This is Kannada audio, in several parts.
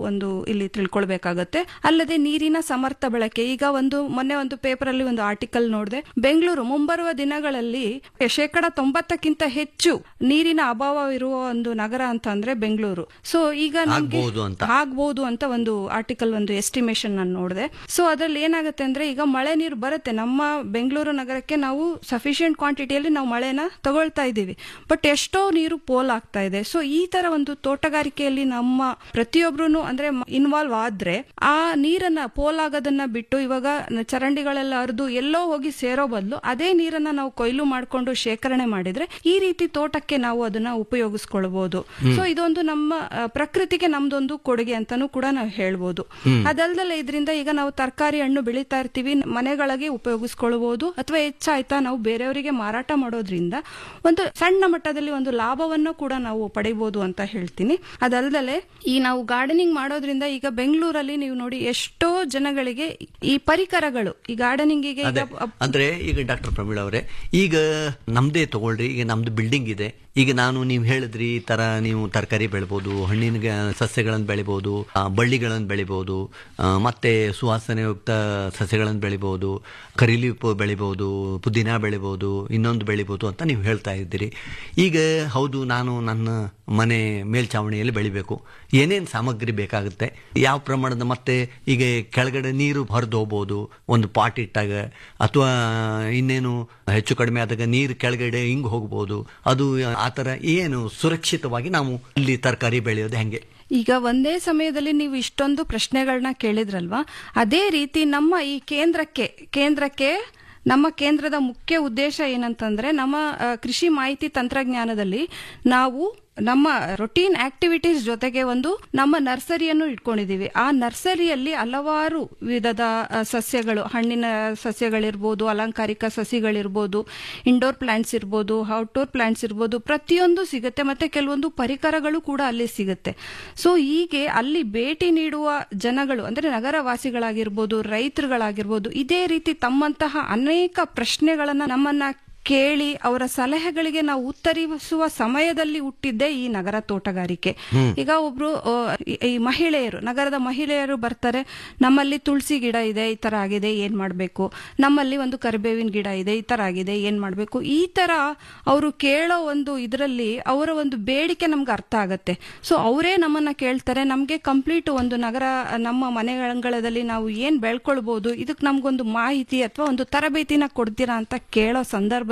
ಒಂದು ಇಲ್ಲಿ ತಿಳ್ಕೊಳ್ಬೇಕಾಗತ್ತೆ ಅಲ್ಲದೆ ನೀರಿನ ಸಮರ್ಥ ಬಳಕೆ ಈಗ ಒಂದು ಮೊನ್ನೆ ಒಂದು ಪೇಪರ್ ಅಲ್ಲಿ ಒಂದು ಆರ್ಟಿಕಲ್ ನೋಡಿದೆ ಬೆಂಗಳೂರು ಮುಂಬರುವ ದಿನಗಳಲ್ಲಿ ಶೇಕಡ ತೊಂಬತ್ತಕ್ಕಿಂತ ಹೆಚ್ಚು ನೀರಿನ ಅಭಾವ ಇರುವ ಒಂದು ನಗರ ಅಂತ ಅಂದ್ರೆ ಬೆಂಗಳೂರು ಸೊ ಈಗ ನಮ್ಗೆ ಆಗ್ಬೋದು ಅಂತ. ಆಗ್ಬೋದು ಅಂತ ಒಂದು ಆರ್ಟಿಕಲ್ ಒಂದು ಎಸ್ಟಿಮೇಷನ್ ನಾನು ನೋಡಿದೆ ಸೊ ಅದ್ರಲ್ಲಿ ಏನಾಗುತ್ತೆ ಅಂದ್ರೆ ಈಗ ಮಳೆ ನೀರು ಬರುತ್ತೆ ನಮ್ಮ ಬೆಂಗಳೂರು ನಗರಕ್ಕೆ ನಾವು ಸಫಿಶಿಯಂಟ್ ಕ್ವಾಂಟಿಟಿಯಲ್ಲಿ ನಾವು ಮಳೆನ ತಗೊಳ್ತಾ ಇದ್ದೀವಿ ಬಟ್ ಎಷ್ಟೋ ನೀರು ಪೋಲ್ ಆಗ್ತಾ ಇದೆ ಸೊ ಈ ತರ ಒಂದು ತೋಟಗಾರಿಕೆಯಲ್ಲಿ ನಮ್ಮ ಪ್ರತಿಯೊಬ್ರು ಅಂದ್ರೆ ಇನ್ವಾಲ್ವ್ ಆದ್ರೆ ಆ ನೀರನ್ನ ಪೋಲ್ ಆಗೋದನ್ನ ಬಿಟ್ಟು ಇವಾಗ ಚರಂಡಿಗಳೆಲ್ಲ ಹರಿದು ಎಲ್ಲೋ ಹೋಗಿ ಸೇರೋ ಬದಲು ಅದೇ ನೀರನ್ನ ನಾವು ಕೊಯ್ಲು ಮಾಡ್ಕೊಂಡು ಶೇಖರಣೆ ಮಾಡಿದ್ರೆ ಈ ರೀತಿ ತೋಟಕ್ಕೆ ನಾವು ಅದನ್ನ ಉಪಯೋಗಿಸ್ಕೊಳ್ಬಹುದು ಸೊ ಇದೊಂದು ನಮ್ಮ ಆ, ಪ್ರಕೃತಿಗೆ ನಮ್ದೊಂದು ಕೊಡುಗೆ ಅಂತಾನೂ ಕೂಡ ನಾವು ಹೇಳ್ಬೋದು ಅದಲ್ದಲೆ ಇದರಿಂದ ಈಗ ನಾವು ತರಕಾರಿ ಹಣ್ಣು ಬೆಳೀತಾ ಇರ್ತೀವಿ ಮನೆಗಳಿಗೆ ಉಪಯೋಗಿಸ್ಕೊಳ್ಬಹುದು ಅಥವಾ ಹೆಚ್ಚಾಯ್ತಾ ನಾವು ಬೇರೆಯವರಿಗೆ ಮಾರಾಟ ಮಾಡೋದ್ರಿಂದ ಒಂದು ಸಣ್ಣ ಮಟ್ಟದಲ್ಲಿ ಒಂದು ಲಾಭವನ್ನು ಕೂಡ ನಾವು ಪಡಿಬಹುದು ಅಂತ ಹೇಳ್ತೀನಿ ಅದಲ್ದಲೆ ಈ ನಾವು ಗಾರ್ಡನಿಂಗ್ ಮಾಡೋದ್ರಿಂದ ಈಗ ಬೆಂಗಳೂರಲ್ಲಿ ನೀವು ನೋಡಿ ಎಷ್ಟೋ ಜನಗಳಿಗೆ ಈ ಪರಿಕರಗಳು ಈ ಗಾರ್ಡನಿಂಗಿಗೆ ಅದೇ ಈಗ ಅಂದ್ರೆ ಈಗ ಡಾಕ್ಟರ್ ಪ್ರಮೀಳ್ ಅವರೇ ಈಗ ನಮ್ದೇ ತಗೊಳ್ರಿ ಈಗ ನಮ್ದು ಬಿಲ್ಡಿಂಗ್ ಇದೆ ಈಗ ನಾನು ನೀವು ಹೇಳಿದ್ರಿ ಈ ತರ ನೀವು ತರಕಾರಿ ಬೆಳಿಬಹುದು ಹಣ್ಣಿನ ಗ- ಸಸ್ಯಗಳನ್ನು ಬೆಳಿಬಹುದು ಆ, ಬಳ್ಳಿಗಳನ್ನು ಬೆಳಿಬಹುದು ಆ, ಮತ್ತೆ ಸುವಾಸನೆಯುಕ್ತ ಸಸ್ಯಗಳನ್ನು ಬೆಳಿಬಹುದು ಕರಿಲೀಪು ಬೆಳಿಬಹುದು ಪುದೀನ ಬೆಳಿಬಹುದು ಇನ್ನೊಂದು ಬೆಳಿಬಹುದು ಅಂತ ನೀವು ಹೇಳ್ತಾ ಇದ್ದೀರಿ ಈಗ ಹೌದು ನಾನು ನನ್ನ ಮನೆ ಮೇಲ್ಛಾವಣಿಯಲ್ಲಿ ಬೆಳಿಬೇಕು ಏನೇನು ಸಾಮಗ್ರಿ ಬೇಕಾಗುತ್ತೆ ಯಾವ ಪ್ರಮಾಣದ ಮತ್ತೆ ಈಗ ಕೆಳಗಡೆ ನೀರು ಹರಿದು ಹೋಗ್ಬೋದು ಒಂದು ಪಾಟ್ ಇಟ್ಟಾಗ ಅಥವಾ ಇನ್ನೇನು ಹೆಚ್ಚು ಕಡಿಮೆ ಆದಾಗ ನೀರು ಕೆಳಗಡೆ ಹಿಂಗ್ ಹೋಗ್ಬೋದು ಅದು ಆ ಥರ ಏನು ಸುರಕ್ಷಿತವಾಗಿ ನಾವು ಇಲ್ಲಿ ತರಕಾರಿ ಬೆಳೆಯೋದು ಹೆಂಗೆ ಈಗ ಒಂದೇ ಸಮಯದಲ್ಲಿ ನೀವು ಇಷ್ಟೊಂದು ಪ್ರಶ್ನೆಗಳನ್ನ ಕೇಳಿದ್ರಲ್ವಾ ಅದೇ ರೀತಿ ನಮ್ಮ ಈ ಕೇಂದ್ರಕ್ಕೆ ಕೇಂದ್ರಕ್ಕೆ ನಮ್ಮ ಕೇಂದ್ರದ ಮುಖ್ಯ ಉದ್ದೇಶ ಏನಂತಂದ್ರೆ ನಮ್ಮ ಆ, ಕೃಷಿ ಮಾಹಿತಿ ತಂತ್ರಜ್ಞಾನದಲ್ಲಿ ನಾವು ನಮ್ಮ ರೊಟೀನ್ ಆಕ್ಟಿವಿಟೀಸ್ ಜೊತೆಗೆ ಒಂದು ನಮ್ಮ ನರ್ಸರಿಯನ್ನು ಇಟ್ಕೊಂಡಿದೀವಿ ಆ ನರ್ಸರಿಯಲ್ಲಿ ಹಲವಾರು ವಿಧದ ಆ, ಸಸ್ಯಗಳು ಹಣ್ಣಿನ ಸಸ್ಯಗಳಿರ್ಬೋದು ಅಲಂಕಾರಿಕ ಸಸಿಗಳಿರ್ಬೋದು ಇಂಡೋರ್ ಪ್ಲಾಂಟ್ಸ್ ಇರ್ಬೋದು ಔಟ್ಡೋರ್ ಪ್ಲಾಂಟ್ಸ್ ಇರ್ಬೋದು ಪ್ರತಿಯೊಂದು ಸಿಗುತ್ತೆ ಮತ್ತೆ ಕೆಲವೊಂದು ಪರಿಕರಗಳು ಕೂಡ ಅಲ್ಲಿ ಸಿಗುತ್ತೆ ಸೊ ಹೀಗೆ ಅಲ್ಲಿ ಭೇಟಿ ನೀಡುವ ಜನಗಳು ಅಂದ್ರೆ ನಗರ ವಾಸಿಗಳಾಗಿರ್ಬೋದು ರೈತರುಗಳಾಗಿರ್ಬೋದು ಇದೇ ರೀತಿ ತಮ್ಮಂತಹ ಅನೇಕ ಪ್ರಶ್ನೆಗಳನ್ನ ನಮ್ಮನ್ನ ಕೇಳಿ ಅವರ ಸಲಹೆಗಳಿಗೆ ನಾವು ಉತ್ತರಿಸುವ ಸಮಯದಲ್ಲಿ ಹುಟ್ಟಿದ್ದೇ ಈ ನಗರ ತೋಟಗಾರಿಕೆ ಈಗ ಒಬ್ರು ಆ, ಈ- ಈ ಮಹಿಳೆಯರು ನಗರದ ಮಹಿಳೆಯರು ಬರ್ತಾರೆ ನಮ್ಮಲ್ಲಿ ತುಳಸಿ ಗಿಡ ಇದೆ ಈ ತರ ಆಗಿದೆ ಏನ್ ಮಾಡ್ಬೇಕು ನಮ್ಮಲ್ಲಿ ಒಂದು ಕರಿಬೇವಿನ ಗಿಡ ಇದೆ ಈ ತರ ಆಗಿದೆ ಏನ್ ಮಾಡ್ಬೇಕು ಈ ತರ ಅವರು ಕೇಳೋ ಒಂದು ಇದರಲ್ಲಿ ಅವರ ಒಂದು ಬೇಡಿಕೆ ನಮ್ಗೆ ಅರ್ಥ ಆಗತ್ತೆ ಸೊ ಅವರೇ ನಮ್ಮನ್ನ ಕೇಳ್ತಾರೆ ನಮ್ಗೆ ಕಂಪ್ಲೀಟ್ ಒಂದು ನಗರ ನಮ್ಮ ಮನೆಗಳಂಗಳದಲ್ಲಿ ನಾವು ಏನ್ ಬೆಳ್ಕೊಳ್ಬಹುದು ಇದಕ್ಕೆ ನಮ್ಗೊಂದು ಮಾಹಿತಿ ಅಥವಾ ಒಂದು ತರಬೇತಿನ ಕೊಡ್ತೀರಾ ಅಂತ ಕೇಳೋ ಸಂದರ್ಭದಲ್ಲಿ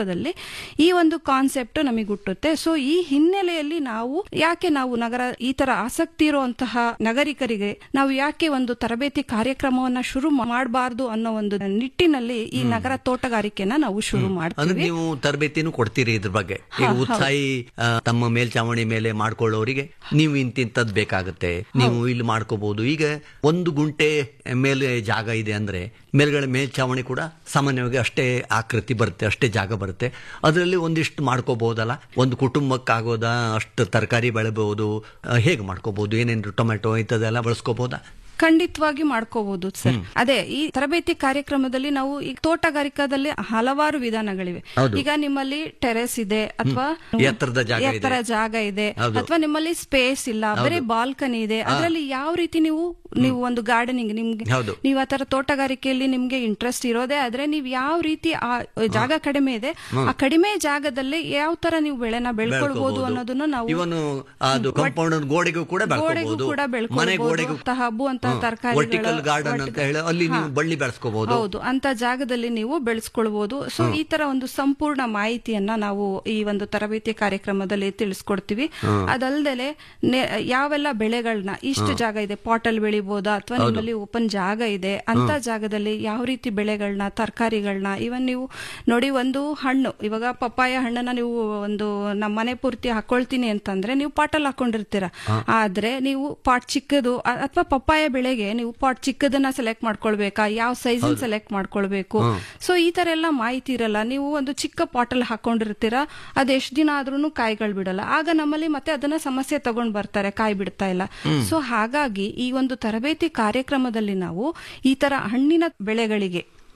ಈ ಒಂದು ಕಾನ್ಸೆಪ್ಟ್ ನಮಗೆ ಹುಟ್ಟುತ್ತೆ ಸೊ ಈ ಹಿನ್ನೆಲೆಯಲ್ಲಿ ನಾವು ಯಾಕೆ ನಾವು ನಗರ ಈ ತರ ಆಸಕ್ತಿ ಇರುವಂತಹ ನಗರಿಕರಿಗೆ ನಾವು ಯಾಕೆ ಒಂದು ತರಬೇತಿ ಕಾರ್ಯಕ್ರಮವನ್ನ ಶುರು ಮಾಡಬಾರ್ದು ಅನ್ನೋ ಒಂದು ನಿಟ್ಟಿನಲ್ಲಿ ಈ ನಗರ ತೋಟಗಾರಿಕೆನ ನಾವು ಶುರು ಅಂದ್ರೆ ಮಾಡ್ತೀವಿ ನೀವು ತರಬೇತಿನೂ ಕೊಡ್ತೀರಿ ಇದ್ರ ಬಗ್ಗೆ ಈಗ ಉತ್ಸಾಹಿ ಆ, ತಮ್ಮ ಮೇಲ್ಚಾವಣಿ ಮೇಲೆ ಮಾಡ್ಕೊಳ್ಳೋರಿಗೆ ನೀವು ಇಂತಿಂತದ್ ಬೇಕಾಗುತ್ತೆ ನೀವು ಇಲ್ಲಿ ಮಾಡ್ಕೋಬಹುದು ಈಗ ಒಂದು ಗುಂಟೆ ಮೇಲೆ ಜಾಗ ಇದೆ ಅಂದ್ರೆ ಮೇಲ್ಗಡೆ ಮೇಲ್ಚಾವಣಿ ಕೂಡ ಸಾಮಾನ್ಯವಾಗಿ ಅಷ್ಟೇ ಆಕೃತಿ ಬರುತ್ತೆ ಅಷ್ಟೇ ಜಾಗ ಬರುತ್ತೆ ಅದರಲ್ಲಿ ಒಂದಿಷ್ಟು ಮಾಡ್ಕೋಬಹುದಲ್ಲ ಒಂದು ಕುಟುಂಬಕ್ಕಾಗೋದ ಅಷ್ಟು ತರಕಾರಿ ಬೆಳೆಬಹುದು ಹೇಗೆ ಮಾಡ್ಕೋಬಹುದು ಏನೇನು ಟೊಮೆಟೊ ಇಂಥದ್ದೆಲ್ಲ ಬಳಸ್ಕೋಬಹುದಾ ಖಂಡಿತವಾಗಿ ಮಾಡ್ಕೋಬಹುದು ಸರ್ ಅದೇ ಈ ತರಬೇತಿ ಕಾರ್ಯಕ್ರಮದಲ್ಲಿ ನಾವು ಈ ತೋಟಗಾರಿಕಾದಲ್ಲಿ ಹಲವಾರು ವಿಧಾನಗಳಿವೆ ಹೌದು. ಈಗ ನಿಮ್ಮಲ್ಲಿ ಟೆರೆಸ್ ಇದೆ ಅಥವಾ ಎತ್ತರದ ಜಾಗ ಇದೆ. ಎತ್ತರ ಜಾಗ ಇದೆ ಹೌದು. ಅಥವಾ ನಿಮ್ಮಲ್ಲಿ ಸ್ಪೇಸ್ ಇಲ್ಲ ಬರೀ ಬಾಲ್ಕನಿ ಇದೆ ಅದರಲ್ಲಿ ಯಾವ ರೀತಿ ನೀವು ನೀವು ಒಂದು ಗಾರ್ಡನಿಂಗ್ ನಿಮ್ಗೆ ಹೌದು. ನೀವು ಆ ತರ ತೋಟಗಾರಿಕೆಯಲ್ಲಿ ನಿಮ್ಗೆ ಇಂಟ್ರೆಸ್ಟ್ ಇರೋದೇ ಆದ್ರೆ ನೀವು ಯಾವ ರೀತಿ ಆ ಜಾಗ ಕಡಿಮೆ ಇದೆ ಆ ಕಡಿಮೆ ಜಾಗದಲ್ಲಿ ಯಾವ ತರ ನೀವು ಬೆಳೆನ ಬೆಳ್ಕೊಳ್ಬಹುದು ಅನ್ನೋದನ್ನ ನಾವು ಇವನು ಅದು ಕಾಂಪೌಂಡ್ ಗೋಡೆಗೂ ಕೂಡ ಗೋಡೆಗೂ ಬೆಳ್ಕೋಬಹುದು ಕೂಡ ಮನೆ ಗೋಡೆಗೂ ಬೆಳ್ಕೊಳ್ಬಹುದು ಹಬ್ಬು ಅಂತ ತರಕಾರಿ ವರ್ಟಿಕಲ್ ಗಾರ್ಡನ್ ಅಂತ ಹೇಳಿ ಅಲ್ಲಿ ನೀವು ಬಳ್ಳಿ ಬೆಳೆಸ್ಕೋಬಹುದು ಹೌದು ಅಂತ ಜಾಗದಲ್ಲಿ ನೀವು ಬೆಳೆಸ್ಕೊಳ್ಬಹುದು ಸೊ ಈ ತರ ಒಂದು ಸಂಪೂರ್ಣ ಮಾಹಿತಿಯನ್ನ ನಾವು ಈ ಒಂದು ತರಬೇತಿ ಕಾರ್ಯಕ್ರಮದಲ್ಲಿ ತಿಳಿಸ್ಕೊಡ್ತೀವಿ ಅದಲ್ದಲೆ ನೆ- ಯಾವೆಲ್ಲ ಬೆಳೆಗಳನ್ನ ಇಷ್ಟು ಜಾಗ ಇದೆ ಪಾಟಲ್ ಬೆಳಿಬೋದಾ ಅಥವಾ ನಿಮ್ಮಲ್ಲಿ ಓಪನ್ ಜಾಗ ಇದೆ ಅಂತ ಜಾಗದಲ್ಲಿ ಯಾವ ರೀತಿ ಬೆಳೆಗಳನ್ನ ತರಕಾರಿಗಳನ್ನ ಇವನ್ ನೀವು ನೋಡಿ ಒಂದು ಹಣ್ಣು ಇವಾಗ ಪಪ್ಪಾಯ ಹಣ್ಣನ್ನ ನೀವು ಒಂದು ನಮ್ಮ ಮನೆ ಪೂರ್ತಿ ಹಾಕೊಳ್ತೀನಿ ಅಂತಂದ್ರೆ ನೀವು ಪಾಟಲ್ ಹಾಕೊಂಡಿರ್ತೀರ ಆದ್ರೆ ನೀವು ಪಾಟ್ ಚಿಕ್ಕದು ಅಥವಾ ಪಪ್ಪಾಯ ಬೆಳೆಗೆ ನೀವು ಪಾಟ್ ಚಿಕ್ಕದನ್ನ ಸೆಲೆಕ್ಟ್ ಮಾಡ್ಕೊಳ್ಬೇಕಾ ಯಾವ ಸೈಜ್ ಸೆಲೆಕ್ಟ್ ಮಾಡ್ಕೊಳ್ಬೇಕು ಸೊ ಈ ತರ ಎಲ್ಲ ಮಾಹಿತಿ ಇರಲ್ಲ ನೀವು ಒಂದು ಚಿಕ್ಕ ಪಾಟಲ್ ಹಾಕೊಂಡಿರ್ತೀರಾ ಅದ್ ಎಷ್ಟ್ ದಿನ ಆದ್ರೂ ಕಾಯಿಗಳು ಬಿಡಲ್ಲ ಆಗ ನಮ್ಮಲ್ಲಿ ಮತ್ತೆ ಅದನ್ನ ಸಮಸ್ಯೆ ತಗೊಂಡ್ ಬರ್ತಾರೆ ಕಾಯಿ ಬಿಡ್ತಾ ಇಲ್ಲ ಸೊ ಹಾಗಾಗಿ ಈ ಒಂದು ತರಬೇತಿ ಕಾರ್ಯಕ್ರಮದಲ್ಲಿ ನಾವು ಈ ತರ ಹಣ್ಣಿನ ಬೆಳೆಗಳಿಗೆ